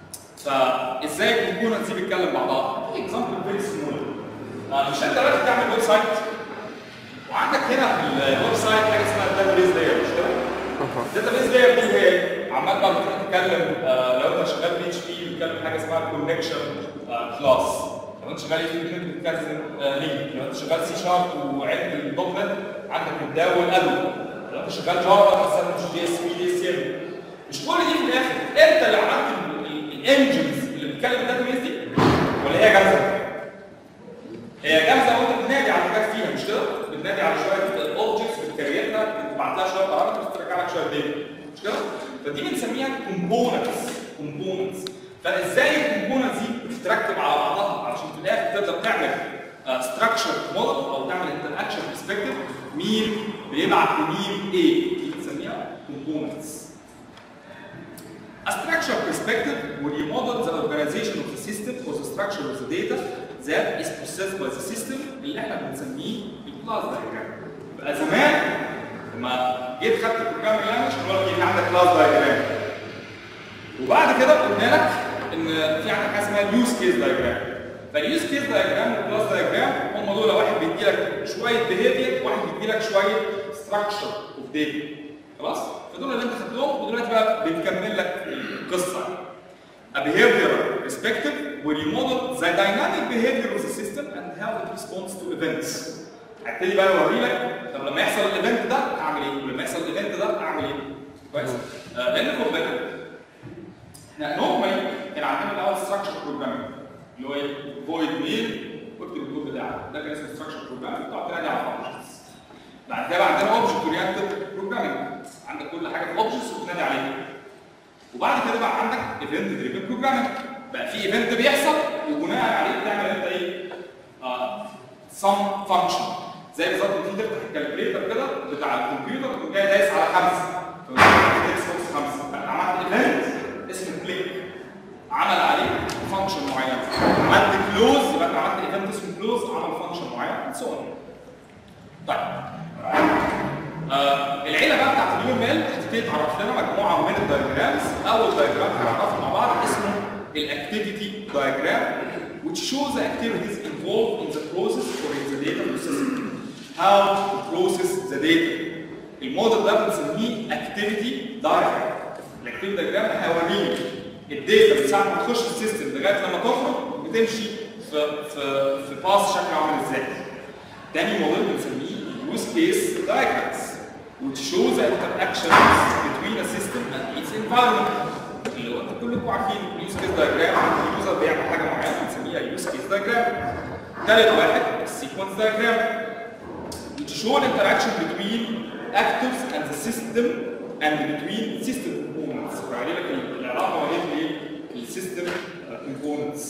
فازاي الكومبوننتس دي بتتكلم بعضها؟ اكزامبل فيري سمول مش انت دلوقتي بتعمل ويب سايت وعندك هنا في الويب سايت حاجه اسمها الداتا بيز لاير مش كده؟ الداتا بيز لاير دي هي إيه؟ عمال بقى بتروح تتكلم آه، لو انت شغال بي اتش بي بتتكلم حاجه اسمها كونكشن كلاس لو انت شغال اي بي بتتكلم لينك لو انت شغال سي شارب وعلم الدوت نت عندك الداو والادو لو انت شغال جافا مثلا مش دي اس بي دي اس ام مش كل دي في الاخر انت اللي عملت الانجنز اللي بتتكلم الداتا بيز دي ولا هي جاهزه؟ هي جاهزه وانت بتنادي على حاجات فيها مش كده؟ بتنادي على شويه الاوبجكتس بتكريتها بتبعت لها شويه بارامترز ترجع لك شويه داتا مش كده؟ فدي بنسميها كومبوننتس كومبوننتس فازاي الكومبوننتس دي بتتركب على بعضها عشان في الاخر تقدر تعمل ستراكشر موديل او تعمل انتراكشن برسبكتيف مين بيبعت لمين ايه دي بنسميها كومبوننتس A structure perspective where you model the organization of the system or the structure of the data that is processed by the system اللي احنا بنسميه الكلاس diagram. يبقى زمان لما جيت خدت البروجرامينج لانجوج كنا بنقول لك عندك كلاس diagram. وبعد كده قلنا لك ان في عندك حاجه اسمها اليوز كيس diagram. فاليوز كيس diagram والكلاس diagram هم دول واحد بيدي لك شويه behavior وواحد بيدي لك شويه structure of data. خلاص؟ فدول اللي انت خدتهم ودلوقتي بقى بنكمل لك القصه A behavioral perspective where you model the dynamic behavior of the system and how it responds to events. هبتدي بقى اوري لك طب لما يحصل الايفنت ده اعمل ايه؟ ولما يحصل الايفنت ده اعمل ايه؟ كويس؟ آه لان خد بالك احنا نورمالي كان عندنا الاول ستراكشر بروجرامينج اللي هو ايه؟ فويد ميل واكتب الكود بتاعك ده كان اسمه ستراكشر بروجرامينج بتقعد تنادي على الفانكشنز بعد كده بقى عندنا اوبجكت اورينتد بروجرامينج عندك كل حاجه في اوبجكتس وبتنادي عليها وبعد كده بقى عندك ايفنت دريفن بروجرامينج بقى في ايفنت بيحصل وبناء عليه بتعمل انت ايه؟ سم فانكشن زي بالظبط تيجي تفتح الكالكوليتر كده بتاع الكمبيوتر تقوم جاي دايس على خمسه اكس بوكس خمسه بقى عملت ايفنت اسمه كليك عمل عليه فانكشن معينه عملت كلوز يبقى انت عملت ايفنت اسمه كلوز عمل فانكشن معين سو طيب آه العيله بقى بتاعت اليو ام ال هتبتدي تعرف لنا مجموعه من الدايجرامز اول دايجرام هنعرفه مع بعض اسمه الاكتيفيتي diagram which shows the activities involved in the process or in the data processing how to process the data الموديل ده بنسميه activity diagram الاكتيفيتي diagram هيوريني الداتا من ساعه ما تخش السيستم لغايه لما تخرج بتمشي في في في باص شكله عامل ازاي تاني موديل بنسميه use case diagrams which shows the interactions between a system and its environment اللي هو انتوا كلكم عارفين اليوز كيس دايجرام اليوزر بيعمل حاجه معينه بنسميها يوز كيس دايجرام ثالث واحد السيكونس دايجرام which show the interaction between actors and the system and between system components يعني لك العلاقه ما بين ايه السيستم components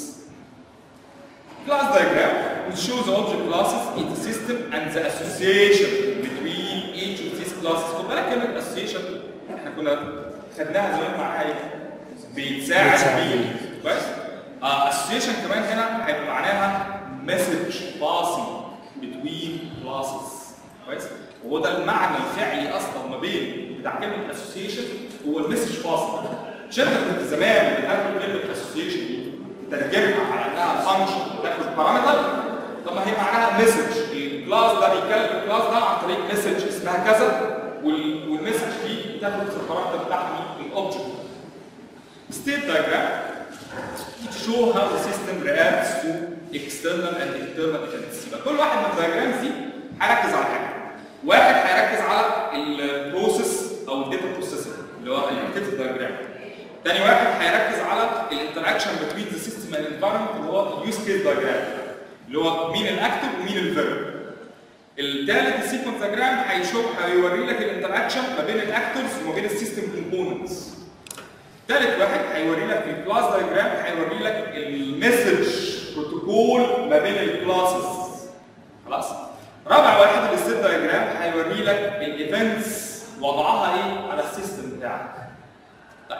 class diagram which shows the object classes in the system and the association between each of these classes خد بالك كلمه association احنا كنا خدناها زمان مع ايه؟ بيتساعد بيتساعد بيه بيه. كويس؟ آه association كمان هنا هيبقى معناها message passing between classes كويس؟ وهو ده المعنى الفعلي اصلا ما بين بتاع كلمه association هو المسج passing مش انت كنت زمان بتاخد كلمه association دي تترجمها على انها فانكشن تاخد بارامتر طب ما هي معناها مسج الكلاس ده بيتكلم الكلاس ده عن طريق مسج اسمها كذا وال- والمسج دي بتاخد في البارامتر بتاعها الاوبجكت state diagram to show how the system reacts to external and internal events يبقى كل واحد من الدايجرامز دي هيركز على حاجه واحد هيركز على البروسيس او الداتا بروسيسنج اللي هو الاكتيفيتي دايجرام تاني واحد هيركز على الانتراكشن بين ذا سيستم اند انفايرمنت اللي هو اليوز كيس دايجرام اللي هو مين الاكتف ومين الفيرب الثالث السيكونس دايجرام هيشوف هيوري لك الانتراكشن ما بين الاكتورز وما بين السيستم كومبوننتس ثالث واحد هيوري لك الكلاس دايجرام هيوري لك المسج بروتوكول ما بين الكلاسز خلاص رابع واحد الستيت دايجرام هيوري لك الايفنتس وضعها ايه على السيستم بتاعك طيب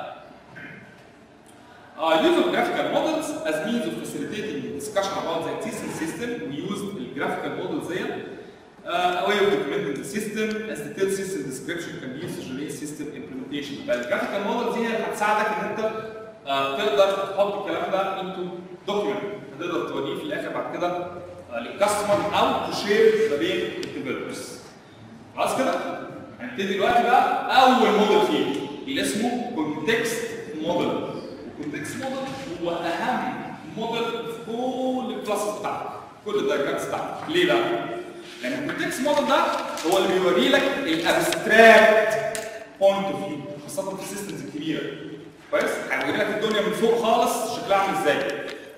Uh, use of graphical models as means of facilitating discussion about the existing system. We used the graphical models there. Uh, a way of documenting the system as detailed system description can be used to relate system implementation. فالجرافيكال مودلز هي اللي هتساعدك ان انت uh, تقدر تحط الكلام ده into document هتقدر توريه في الاخر بعد كده uh, للكاستمر او تشير ما بين الديفلوبرز. خلاص كده؟ هنبتدي دلوقتي بقى اول موديل فيه اللي اسمه كونتكست موديل. الكونتكست موديل هو اهم موديل في كل الكلاسز بتاعتك كل الدايجرامز بتاعتك ليه بقى؟ لان الكونتكست موديل ده هو اللي بيوري لك الابستراكت بوينت اوف فيو خاصه في السيستمز الكبيره كويس؟ هيوري لك الدنيا من فوق خالص شكلها عامل ازاي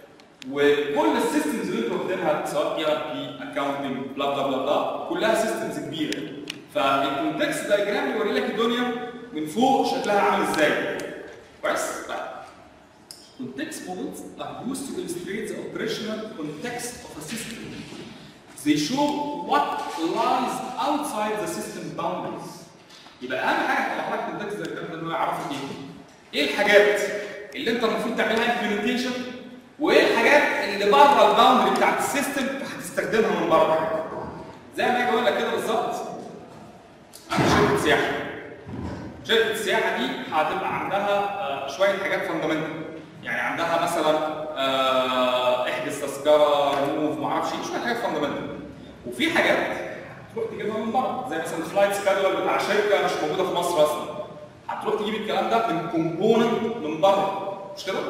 وكل السيستمز اللي انتوا واخدينها سواء اي ار بي اكونتنج بلا بلا بلا بلا كلها سيستمز كبيره فالكونتكست دايجرام يوري لك الدنيا من فوق شكلها عامل ازاي كويس؟ طيب Context models are used to illustrate the operational context of a system. They show what lies outside the system boundaries. يبقى اهم حاجه في حضرتك الكونتكست زي الكلام ده ان هو يعرف ايه؟ ايه الحاجات اللي انت المفروض تعملها امبلمنتيشن وايه الحاجات اللي بره الباوندري بتاعت السيستم هتستخدمها من بره. زي ما اجي اقول لك كده بالظبط انا شركه سياحه شركه السياحه دي هتبقى عندها آه، شويه حاجات فاندمنتال يعني عندها مثلا آه، احجز تذكره ريموف ما اعرفش ايه شويه حاجات فاندمنتال وفي حاجات تروح تجيبها من بره زي مثلا الفلايت سكادول بتاع شركه مش موجوده في مصر اصلا هتروح تجيب الكلام ده من كومبوننت من بره مش كده؟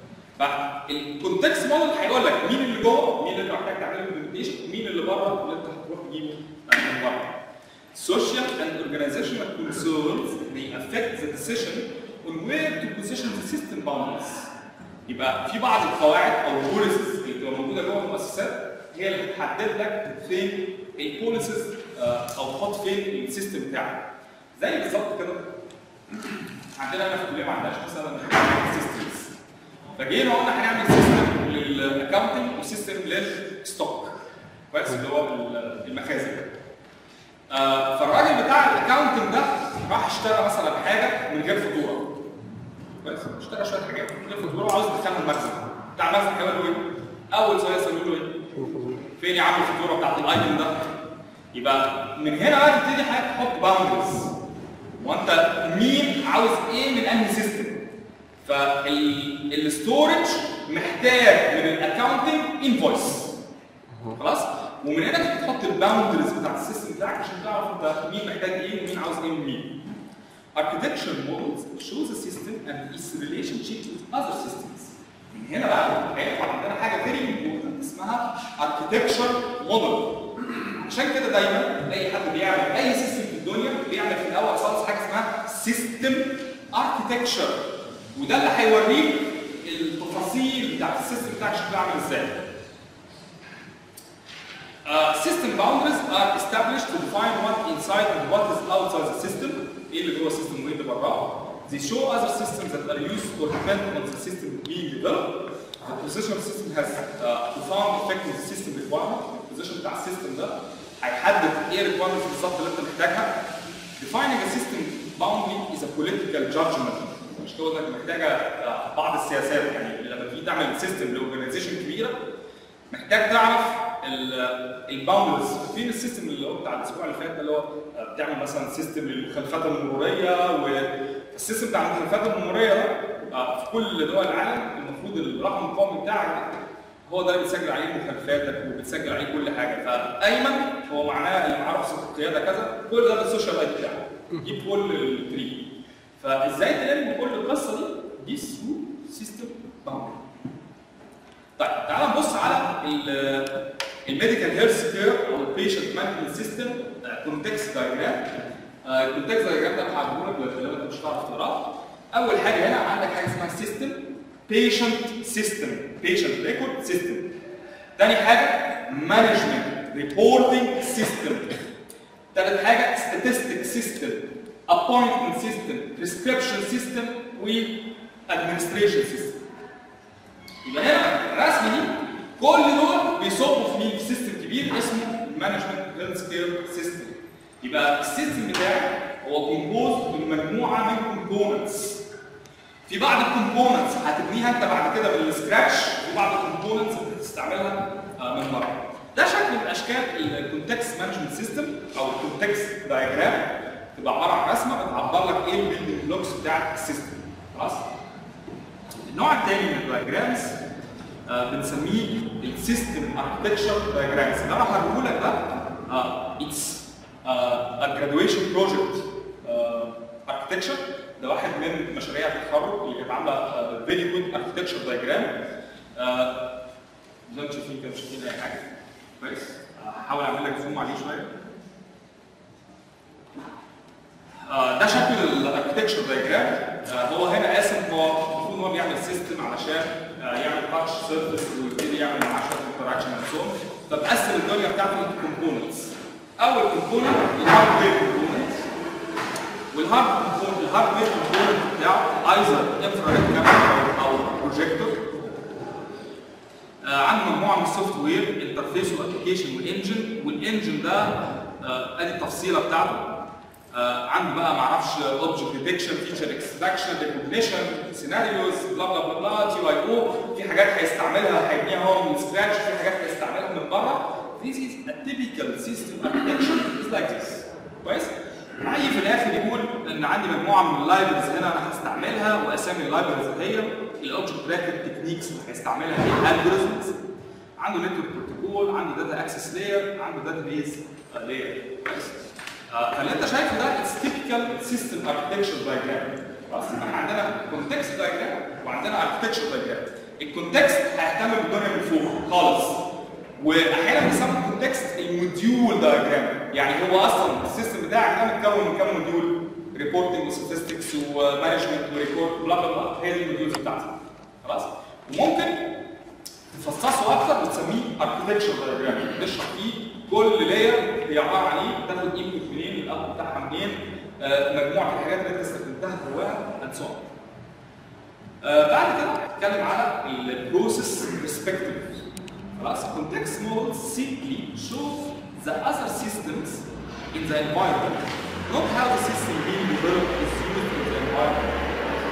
فالكونتكست موديل هيقول لك مين اللي جوه مين اللي محتاج تعمله امبلمنتيشن ومين اللي بره اللي انت هتروح تجيبه من بره Social and organizational concerns may affect the decision on where to position the system boundaries. يبقى في بعض القواعد او البوليسز اللي بتبقى موجوده جوه المؤسسات هي اللي بتحدد لك فين البوليسز او تحط فين السيستم بتاعك. زي بالظبط كده عندنا هنا في الكليه ما عندناش مثلا سيستمز فجينا قلنا هنعمل سيستم للاكونتنج وسيستم للستوك كويس اللي هو المخازن آه، فالراجل بتاع الاكونتنج ده راح اشترى مثلا حاجه من غير فاتوره كويس اشترى شويه حاجات من غير فاتوره وعاوز يدخلها المخزن بتاع المخزن هيقول له ايه؟ اول سؤال يسالوا له ايه؟ فين يا عم الفاتوره بتاعت الايتم ده يبقى من هنا بقى تبتدي حضرتك تحط باوندرز وانت مين عاوز ايه من انهي سيستم فالستورج محتاج من الاكونتنج انفويس خلاص ومن هنا تبتدي تحط الباوندرز بتاعت السيستم بتاعك عشان تعرف انت مين محتاج ايه ومين عاوز ايه من مين Architecture models shows a system and its relationship with other systems. من هنا بقى هيطلع عندنا حاجه very important اسمها architecture model. عشان كده دايما اي حد بيعمل اي سيستم في الدنيا بيعمل في الاول خالص حاجه اسمها system architecture وده اللي هيوريك التفاصيل بتاعت السيستم بتاعك شكله عامل ازاي. Uh, system boundaries are established to define what inside and what is outside the system. ايه اللي جوه السيستم وايه اللي براه. They show other systems that are used or depend on the system being developed. The position of the system has uh, profound effect on the system requirement. البوزيشن بتاع السيستم ده هيحدد ايه requirements بالظبط اللي انت محتاجها. Defining a system boundary is a political judgment. مش كده انك محتاجه آه، بعض السياسات يعني لما تيجي تعمل سيستم لاورجنايزيشن كبيره محتاج تعرف الباوندرز فين السيستم اللي هو بتاع الاسبوع اللي فات ده اللي هو بتعمل مثلا سيستم للمخالفات المروريه والسيستم بتاع المخالفات المروريه ده آه، في كل دول العالم المفروض الرقم القومي بتاعك هو ده اللي بتسجل عليه مخالفاتك وبتسجل عليه كل حاجه فايمن هو معناه اللي معاه رخصه القياده كذا كل ده بالسوشيال اي بتاعه دي كل التري فازاي تلم كل القصه دي؟ دي ثرو سيستم باوندري طيب تعال نبص على الميديكال هيلث كير او البيشنت مانجمنت سيستم كونتكست دايجرام الكونتكست دايجرام ده هعمله لك لو انت مش هتعرف تقراه اول حاجه هنا عندك حاجه اسمها سيستم بيشنت سيستم بيشنت ريكورد سيستم تاني حاجه مانجمنت ريبورتنج سيستم تالت حاجه ستاتستيك سيستم appointment system prescription system و administration system يبقى هنا الرسمه دي كل دول بيصبوا في مين؟ في سيستم كبير اسمه مانجمنت هيلث كير سيستم. يبقى السيستم بتاعي هو كومبوز من مجموعه من كومبوننتس. في بعض الكومبوننتس هتبنيها انت بعد كده من السكراتش وفي بعض الكومبوننتس بتستعملها آه، من بره. ده شكل من اشكال الكونتكست مانجمنت سيستم او الكونتكست دايجرام تبقى عباره عن رسمه بتعبر لك ايه البيلدنج بلوكس بتاعت السيستم. خلاص؟ النوع الثاني من الدايجرامز آه، بنسميه السيستم اركتكشر دايجرامز اللي انا هقوله لك ده اتس ا جرادويشن بروجكت اركتكشر ده واحد من مشاريع التخرج اللي كانت عامله فيري جود اركتكشر دايجرام زي ما انتم شايفين كده مش شايفين اي حاجه كويس آه، هحاول اعمل لك زوم عليه شويه آه، ده شكل الاركتكشر دايجرام هو هنا قاسم هو المفروض ان هو بيعمل سيستم علشان آه، يعمل تاتش سيرفيس ويبتدي يعمل معاه شويه انتراكشن اند سو فبقسم الدنيا بتاعته انتو كومبوننتس اول كومبوننت الهاردوير كومبوننت والهارد كومبوننت الهاردوير كومبوننت بتاعه ايزر انفراريد كاميرا او بروجيكتور آه، عنده مجموعه من السوفت وير انترفيس وابلكيشن والانجن والانجن ده آه، ادي التفصيله بتاعته آه، عنده بقى ما اعرفش اوبجكت ديتكشن فيتشر اكستراكشن ريكوجنيشن سيناريوز بلا بلا بلا بلا تي واي او في حاجات هيستعملها هيبنيها هو من سكراتش في حاجات هيستعملها من بره This is a typical system architecture is like this كويس؟ هيجي في الاخر يقول ان عندي مجموعه من اللايبرز هنا انا هستعملها واسامي اللايبرز هي الاوبجكت تراكر تكنيكس اللي هيستعملها هي الالجوريزمز عنده نتورك بروتوكول عنده داتا اكسس لاير عنده داتا بيز لاير كويس؟ آه، فاللي انت شايفه ده اتس تيبيكال سيستم اركتكشر دايجرام خلاص يبقى احنا عندنا كونتكست دايجرام وعندنا اركتكشر دايجرام الكونتكست هيهتم بالدنيا من فوق خالص واحيانا بيسموا الكونتكست الموديول دايجرام يعني هو اصلا السيستم بتاعك ده متكون من كام موديول ريبورتنج وستاتستكس ومانجمنت وريكورد بلا بلا بلا هي دي الموديولز بتاعتك خلاص وممكن تفصصه اكتر وتسميه اركتكشر دايجرام تشرح فيه كل لاير هي عباره عن ايه تاخد انبوت منين الاوت بتاعها منين آه مجموعه الحاجات اللي انت استخدمتها جواها اند سو آه بعد كده هتكلم على البروسيس برسبكتيف خلاص context models simply show the other systems in the environment not how the system being developed is used in the environment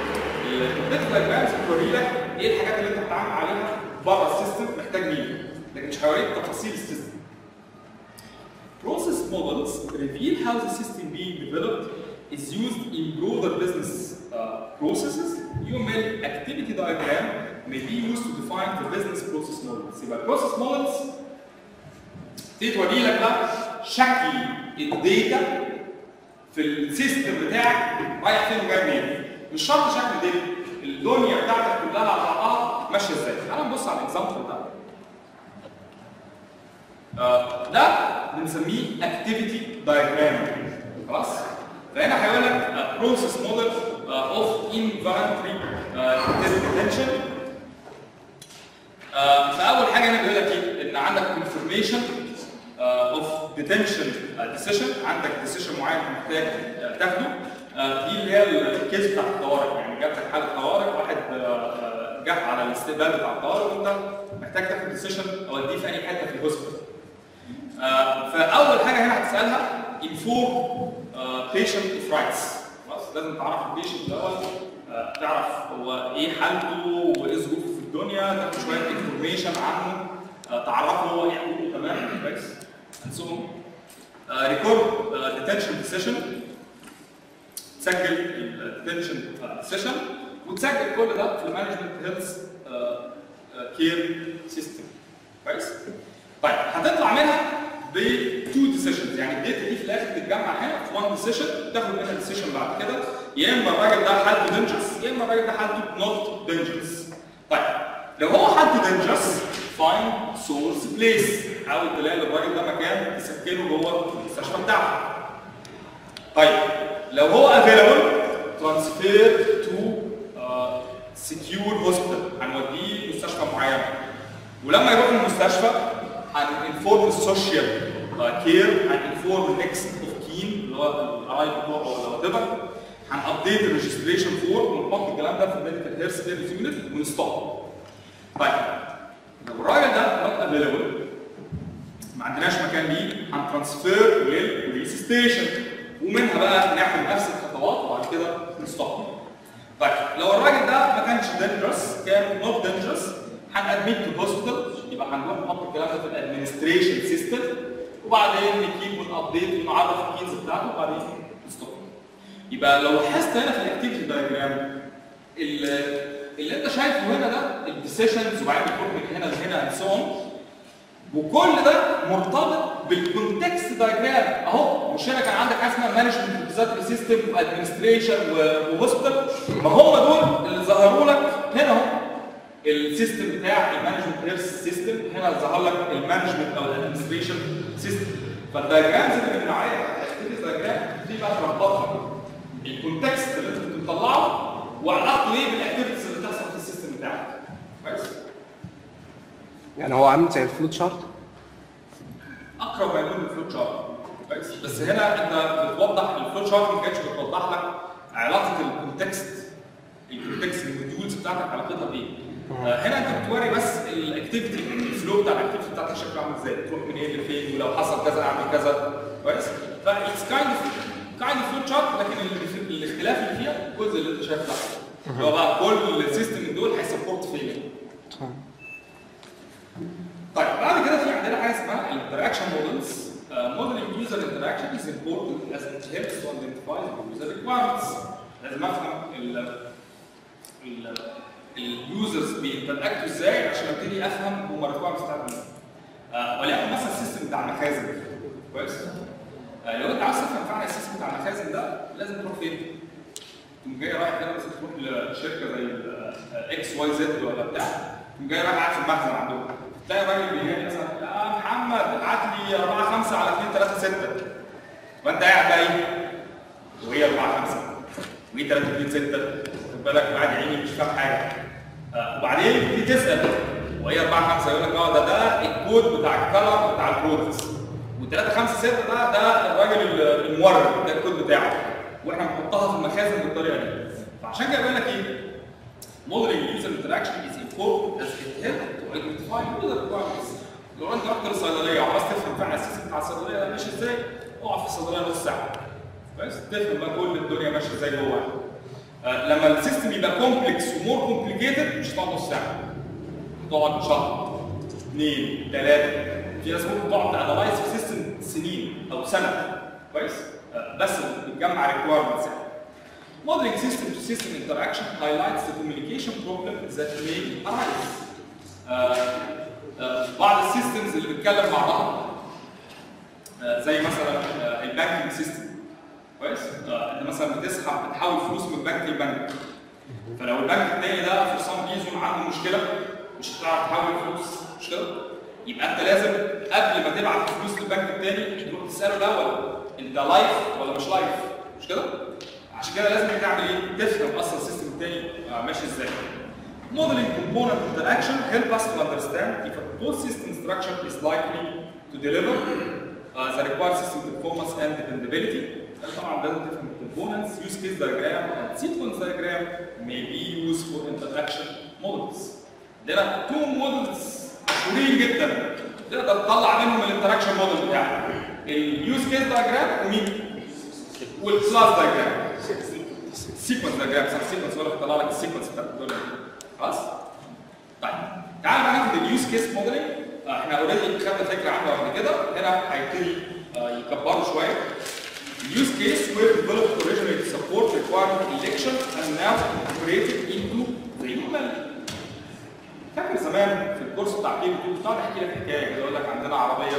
الكونتكست دايجرامز بتوري لك ايه الحاجات اللي انت بتتعامل عليها بره السيستم محتاج مين لكن مش هوريك تفاصيل السيستم Process models reveal how the system being developed is used in broader business uh, processes. UML activity diagram may be used to define the business process models. يبقى process models دي توري لك بقى شكل الداتا في السيستم بتاعك رايح فين وجاي منين. مش شرط شكل الداتا، الدنيا بتاعتك كلها على بعضها ماشيه ازاي. تعال نبص على الاكزامبل ده. آه، ده بنسميه اكتيفيتي دايجرام خلاص فهنا هيقول لك بروسيس موديل اوف انفولنتري ديتنشن فاول حاجه هنا بيقول لك ايه ان عندك انفورميشن اوف ديتنشن ديسيشن عندك ديسيشن معين محتاج آه، تاخده آه، دي اللي هي الكيس بتاع الطوارئ يعني جات لك حاله طوارئ واحد آه، آه، جه على الاستقبال بتاع الطوارئ وانت محتاج تاخد ديسيشن اوديه في اي حته في الهوسبيتال آه، فاول حاجه هنا هتسالها inform patient of rights خلاص لازم تعرف البيشنت الاول آه، تعرف هو ايه حالته وايه ظروفه في الدنيا تاخد شويه انفورميشن عنه آه، تعرفه هو ايه حقوقه تمام كويس and so on ريكورد ديتنشن ديسيشن تسجل الديتنشن ديسيشن وتسجل كل ده في المانجمنت هيلث كير سيستم كويس طيب هتطلع منها ب تو ديسيشنز يعني الداتا دي في الاخر تتجمع هنا في وان ديسيشن تاخد منها ديسيشن بعد كده يا اما الراجل ده حالته دينجرس يا اما الراجل ده حالته نوت دينجرس طيب لو هو حالته دينجرس فايند سورس بليس حاول تلاقي للراجل ده مكان تسكنه جوه المستشفى بتاعته طيب لو هو افيلبل ترانسفير تو سكيور هوسبيتال هنوديه مستشفى معينه ولما يروح المستشفى هننفورم السوشيال كير هننفورم النكست اوف كين اللي هو القرايب بتوعه ولا وات ايفر هنابديت الريجستريشن فورم ونحط الكلام ده في الميديكال هيرث كير يونت ونستوب طيب لو الراجل ده نوت افيلبل ما عندناش مكان ليه هنترانسفير للبوليس ستيشن ومنها بقى ناخد نفس الخطوات وبعد كده نستوب طيب لو الراجل ده ما كانش دينجرس كان نوت دينجرس هنادميت تو هوسبيتال يبقى هنروح نحط الكلام ده في الادمنستريشن سيستم وبعدين نكيب ونابديت ونعرف الكيز بتاعته وبعدين نستوب يبقى لو لاحظت هنا في الاكتيفيتي دايجرام اللي انت شايفه هنا ده الديسيشنز وبعدين بتروح من هنا لهنا اند سو وكل ده مرتبط بالكونتكست دايجرام اهو مش هنا كان عندك حاجه اسمها مانجمنت اوبزاتري سيستم وادمنستريشن وهوسبيتال ما هم دول اللي ظهروا لك هنا اهو السيستم بتاع المانجمنت هيرث سيستم هنا ظهر لك المانجمنت او الادمنستريشن سيستم فالدايجرامز اللي من نوعيه الاكتيفيتي دايجرام دي بقى تربطها الكونتكست اللي انت بتطلعه وعلاقته ايه بالاكتيفيتيز اللي بتحصل في السيستم بتاعك كويس يعني هو عامل زي الفلوت شارت اقرب ما يكون للفلوت شارت كويس بس هنا انت بتوضح الفلوت شارت ما كانتش بتوضح لك علاقه الكونتكست الكونتكست الموديولز بتاعتك علاقتها بايه آه، هنا انت بتوري بس الاكتيفيتي الفلو بتاع الاكتيفيتي بتاعتك شكله عامل ازاي تروح من ايه لفين ولو حصل كذا اعمل كذا كويس فايتس كايند اوف كايند اوف فلو شارت لكن اللي في- الاختلاف اللي فيها الجزء اللي انت شايفه ده اللي هو بقى كل سيستم من دول هيسبورت فين طيب بعد كده في عندنا حاجه اسمها الانتراكشن مودلز modeling user interaction is important as it helps to identify the user requirements لازم افهم ال ال اليوزرز بينتراكتوا ازاي عشان ابتدي افهم هم الريكوايرمنتس بتاعتهم ايه. آه، وليكن مثلا السيستم بتاع المخازن كويس آه، لو انت عايز تفهم فعلا السيستم بتاع المخازن ده لازم تروح فين؟ تقوم جاي رايح كده مثلا تروح لشركه زي اكس واي زد ولا بتاع تقوم جاي رايح قاعد في المخزن عندهم تلاقي الراجل بيجي مثلا يا محمد ابعت لي 4 5 على 2 3 6 وانت قاعد بقى ايه؟ وهي 4 5 وهي 3 2 6 خد بالك قاعد يا عيني مش فاهم حاجه آه، وبعدين تيجي تسال وهي 4 5 يقول لك اه ده ده الكود بتاع الكلر بتاع البرودكتس و3 5 6 ده ده الراجل المورد ده الكود بتاعه واحنا بنحطها في المخازن بالطريقه دي فعشان كده بقول لك ايه modeling user interaction is important as it helps to identify user requirements. لو انت رحت للصيدليه وعايز تفهم فعلا السيستم بتاع الصيدليه ده ماشي ازاي، اقعد في الصيدليه نص ساعه. كويس؟ تفهم بقى كل الدنيا ماشيه ازاي جوه. آه لما السيستم يبقى كومبلكس ومور كومبليكيتد مش هتقعد نص ساعه. هتقعد شهر. اثنين ثلاثه في ناس ممكن تقعد تانلايز في سيستم سنين او سنه كويس آه، بس بتجمع ريكوايرمنتس يعني Modeling system to system interaction highlights the communication problems that may arise. آه، آه، بعض السيستمز اللي بتتكلم مع بعض آه، زي مثلا آه، البانكينج سيستم كويس آه، انت مثلا بتسحب بتحول فلوس من بنك لبنك فلو البنك التاني ده فور سام ريزون عنده مشكله مش هتعرف تحول فلوس مش كده؟ يبقى انت لازم قبل ما تبعت فلوس للبنك التاني تروح تساله الاول انت لايف ولا مش لايف مش كده؟ عشان كده لازم تعمل ايه؟ تفهم اصلا السيستم التاني آه، ماشي ازاي. Modeling component interaction help us to understand if a whole system structure is likely to deliver uh, the required system performance and dependability. طبعا لازم تفهم components, use case diagram and sequence diagram may be used for interaction models. عندنا two models مشهورين جدا تقدر تطلع منهم الانتراكشن موديل بتاعك. اليوز كيس diagram ومين؟ والكلاس diagram. سيكونس diagram صح سيكونس ولا بيطلع لك السيكونس بتاع الدول خلاص؟ طيب تعال بقى ناخد اليوز كيس موديلنج احنا اوريدي خدنا فكره عنه قبل كده هنا هيبتدي آه، يكبروا شويه Use case were developed originally to support requirement election and now integrated into the human فاكر زمان في الكورس بتاع بي بي كنت قاعد احكي لك حكايه كده اقول لك عندنا عربيه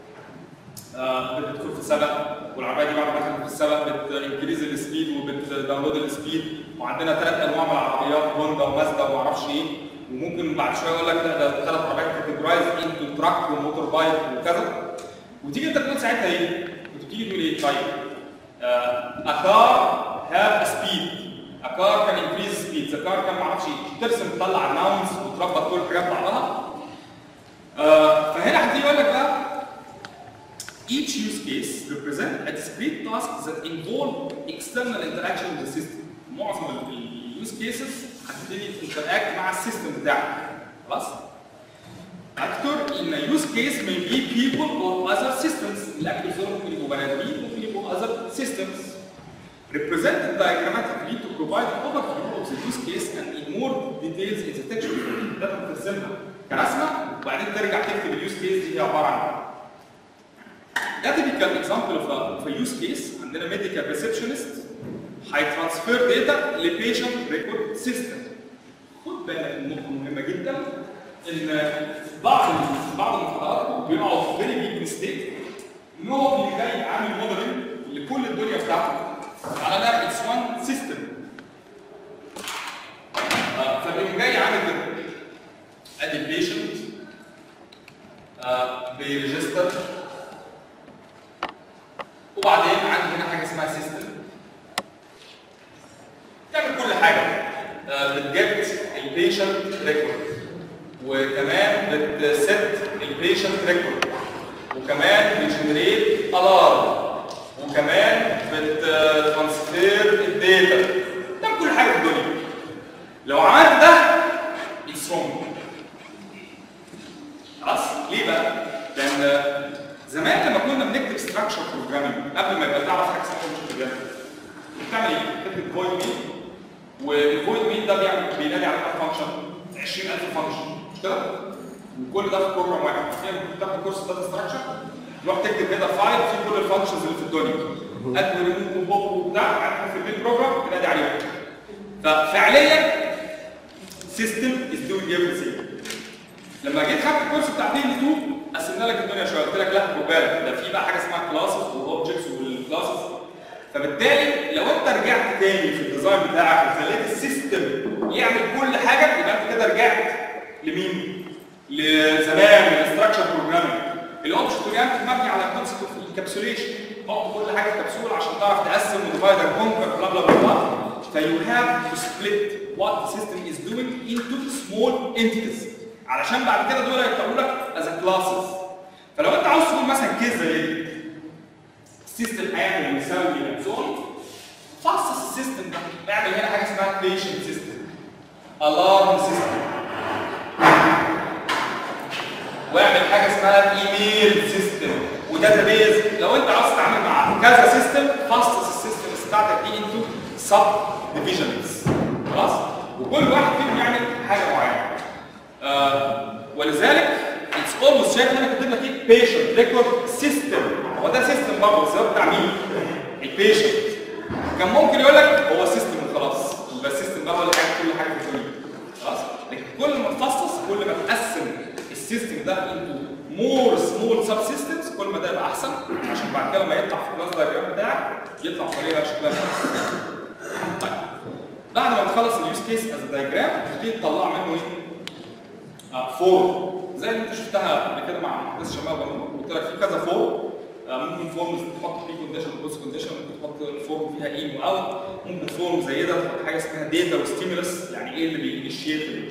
آه، بتدخل في سباق والعربيه دي بعد ما دخلت في السباق بتنكريز السبيد وبتداونلود السبيد وعندنا ثلاث انواع من العربيات هوندا ومازدا وما اعرفش ايه وممكن بعد شويه يقول لك لا ده ثلاث عربيات كاتيجورايز انتو تراك وموتور بايك وكذا وتيجي انت تقول ساعتها ايه؟ كنت بتيجي تقول ايه؟ طيب a car have a speed a car can increase speed the car can معرفش ايه ترسم تطلع ناونز وتربط كل الحاجات بعضها آه، فهنا هتيجي يقول لك بقى Each use case represent a discrete task that involve external interaction with the system. معظم اليوز cases هتبتدي تنتراكت مع السيستم بتاعك. خلاص؟ Actor in a use case may be people or other systems. الاكتورز دول ممكن يبقوا بني ادمين ممكن يبقوا other systems. Represented diagrammatically to provide an overview of the use case and in more details in the texture. ده بترسمها كرسمه وبعدين ترجع تكتب اليوز كيس دي هي عباره عن ايه. ده typical example of a, of a use case عندنا medical receptionist هيترانسفير داتا لبيشنت ريكورد سيستم خد بالك من نقطه مهمه جدا ان بعض بعض المحاضرات بيقعوا في فيري بيج ميستيك ان هو اللي جاي عامل موديلنج لكل الدنيا بتاعته على ده اتس وان سيستم فبيقوم جاي عامل كده ادي البيشنت بيريجستر وبعدين عندي هنا حاجه اسمها سيستم تعمل كل حاجه آه، بتجيت البيشنت ريكورد وكمان بتست البيشنت ريكورد وكمان بتجنريت الارم وكمان بترانسفير الداتا تعمل كل حاجه في الدنيا لو عملت ده اتس رونج خلاص ليه بقى؟ لان زمان لما كنا بنكتب ستراكشر بروجرامينج قبل ما يبقى تعرف حاجه اسمها فانكشن بروجرامينج بتعمل ايه؟ بتكتب فويد مين والفويد مين ده بيعمل بينادي على كام فانكشن 20000 فانكشن مش كده؟ وكل ده في بروجرام واحد يعني كنت بتاخد كورس داتا ستراكشر تروح تكتب كده فايل فيه كل الفانكشنز اللي في الدنيا اد وريموف وبوب وبتاع عارف في المين بروجرام تنادي عليهم ففعليا سيستم از دوينج everything لما جيت خدت الكورس بتاع بي 2 قسمنا لك الدنيا شويه قلت لك لا خد بالك ده في بقى حاجه اسمها كلاسز واوبجكتس والكلاسز فبالتالي لو انت رجعت تاني في الديزاين بتاعك وخليت السيستم يعمل كل حاجه يبقى انت كده رجعت لمين؟ لزمان الاستراكشر بروجرامينج الاوبجكت بروجرامينج مبني على كونسيبت اوف الكابسوليشن حط كل حاجه في كبسوله عشان تعرف تقسم وديفايد اند كونكر بلا بلا بلا فيو هاف تو سبليت وات ذا سيستم از دوينج انتو سمول انتيتيز علشان بعد كده دول يطلعوا لك از كلاسز فلو انت عاوز تقول مثلا كيس زي دي السيستم هيعمل يساوي زون فصص السيستم ده اعمل هنا حاجه اسمها بيشنت سيستم الارم سيستم واعمل حاجه اسمها ايميل سيستم وداتابيز لو انت عاوز تتعامل مع كذا سيستم فصص السيستم بتاعتك دي انتو سب ديفيجنز خلاص وكل واحد فيهم يعمل حاجه معينه آه ولذلك اولموست شايف انا كاتب لك ايه بيشنت ريكورد سيستم هو ده سيستم برضه بس هو بتاع مين؟ البيشنت كان ممكن يقول لك هو سيستم وخلاص يبقى السيستم ده هو اللي حاجه كل حاجه في الدنيا خلاص لكن كل ما تفصص كل ما تقسم السيستم ده انتو مور سمول سب سيستمز كل ما ده يبقى احسن عشان بعد كده لما يطلع في الكلاس دايجرام بتاعك يطلع بطريقه شكلها كويس. طيب بعد ما تخلص اليوز كيس از دايجرام تبتدي تطلع منه ايه؟ آه، فورم زي اللي انت شفتها قبل كده مع مهندس شباب قلت لك في كذا فورم آه، ممكن فورم تحط فيه كونديشن بوست كونديشن ممكن تحط فورم فيها ان واوت ممكن فورم زي ده تحط حاجه اسمها داتا وستيمولس يعني ايه اللي بينيشيت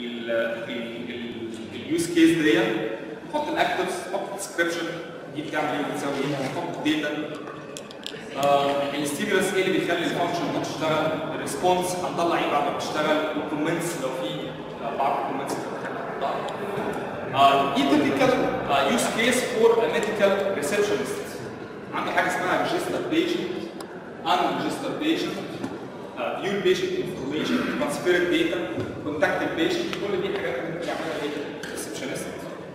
اليوز كيس دي تحط الاكتفز تحط الديسكربشن دي بتعمل ايه وبتسوي ايه تحط الداتا الستيمولس ايه اللي بيخلي الفانكشن ده تشتغل الريسبونس هنطلع ايه بعد ما تشتغل والكومنتس لو في آه، بعض الكومنتس دي typical uh, use case for a medical receptionist عنده حاجه اسمها registered patient unregistered patient uh, view patient information transferred data contacted patient كل دي حاجات ممكن يعملها ايه receptionist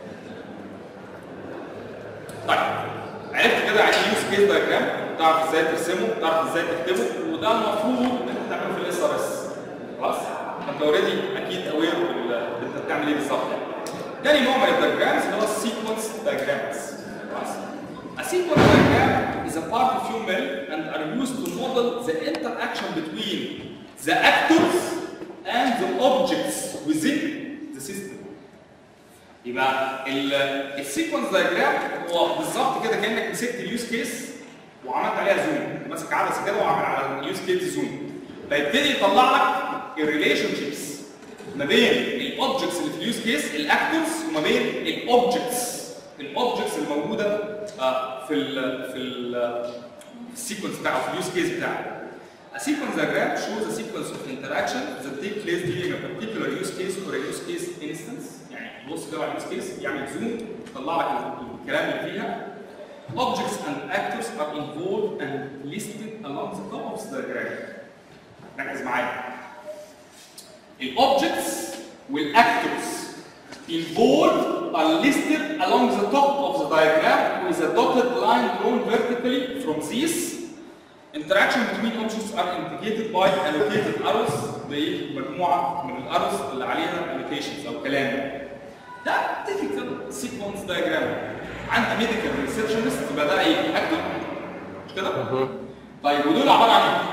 طيب عرفت كده يعني يوز كيس دايجرام تعرف ازاي ترسمه تعرف ازاي تكتبه وده المفروض ان انت تعمله في الاس ار اس خلاص انت اوريدي اكيد اوير انت بتعمل ايه بالظبط تاني نوع من الدايجرامز اللي هو السيكونس دايجرامز خلاص A sequence diagram is a part of UML and are used to model the interaction between the actors and the objects within the system. يبقى السيكونس دايجرام هو بالظبط كده كانك مسكت اليوز كيس وعملت عليها زوم ماسك عدسه كده وعامل على اليوز كيس زوم فيبتدي يطلع لك الريليشن شيبس ما بين الاوبجكتس اللي في اليوز كيس الاكتورز وما بين الاوبجكتس الاوبجكتس الموجوده آه، في ال في ال في السيكونس بتاعه في اليوز كيس بتاعه A sequence diagram shows a sequence of interactions that take place during a particular use case or a use case instance يعني بص كده على اليوز كيس يعمل زوم يطلع لك الكلام اللي فيها Objects and actors are involved and listed along the top of the diagram. ركز معايا. الاوبجكتس والاكتورز involved are listed along the top of the diagram with a dotted line drawn vertically from these. Interaction between objects are indicated by allocated arrows بمجموعة من الارrows اللي عليها allocations أو كلام. ده typical sequence diagram. عندي medical receptionist يبقى ده ايه؟ actor مش كده؟ طيب ودول عبارة عن ايه؟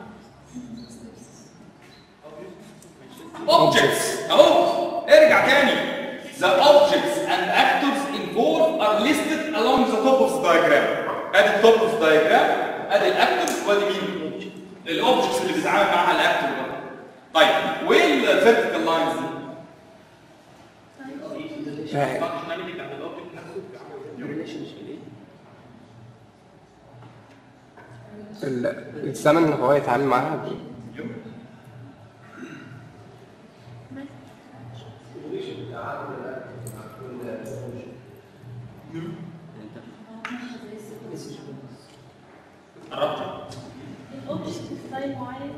objects اهو ارجع تاني the objects and actors involved are listed along the top of the diagram ادي التوب اوف diagram ادي الاكتورز وادي مين الاوبجكتس اللي بيتعامل معاها الاكتور ده طيب وايه الفيرتيكال لاينز دي يعني ال- الزمن اللي هو يتعامل معاها بيه. قربت الاوبجكت ستايل معين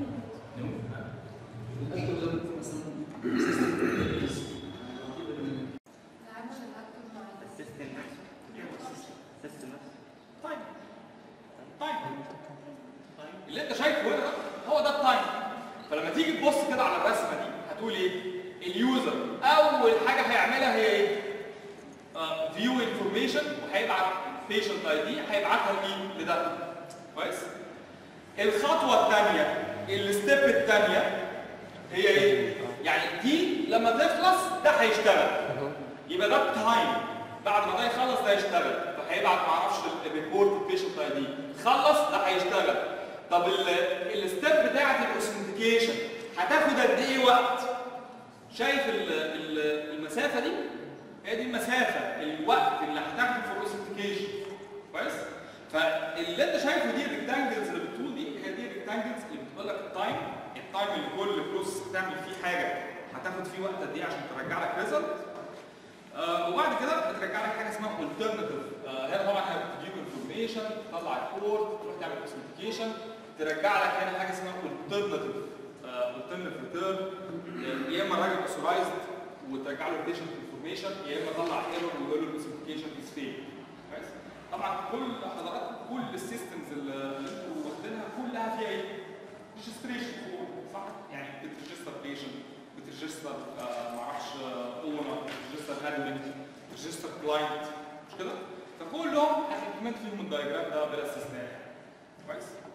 طيب طيب اللي انت شايفه هنا ده هو ده التايم فلما تيجي تبص كده على الرسمه دي هتقول ايه اليوزر اول حاجه هيعملها هي ايه فيو انفورميشن وهيبعت بيشنت اي دي هيبعتها لمين لده كويس الخطوه الثانيه الستيب الثانيه هي ايه يعني دي لما تخلص ده هيشتغل يبقى ده التايم بعد ما ده يخلص ده يشتغل فهيبعت معرفش الريبورت البيشنت اي دي خلص ده هيشتغل طب الستيب بتاعت الاوثنتيكيشن هتاخد قد ايه وقت شايف ال- ال- المسافه دي هي دي المسافه الوقت اللي هتاخده في الاوثنتيكيشن كويس فاللي انت شايفه دي الريكتانجلز اللي بتطول دي هي دي الريكتانجلز اللي بتقول لك التايم التايم اللي كل بروسيس هتعمل فيه حاجه هتاخد فيه وقت قد ايه عشان ترجع لك ريزلت آه وبعد كده بترجع لك حاجه اسمها alternative آه هنا طبعا هي بتديك انفورميشن تطلع الكود تروح تعمل اوثنتيكيشن ترجع لك هنا حاجه اسمها alternative آه alternative return آه، يا اما الراجل اوثورايزد وترجع له البيشنت انفورميشن يا اما اطلع ايرور ويقول له السبيسيفيكيشن از فيل كويس طبعا كل حضراتكم كل السيستمز اللي اللي انتوا واخدينها كلها فيها ايه؟ ريجستريشن صح؟ يعني بتريجستر بيشنت بتريجستر آه معرفش اونر بتريجستر ادمن بتريجستر كلاينت مش كده؟ فكلهم هتمنت فيهم الدايجرام ده بلا استثناء كويس؟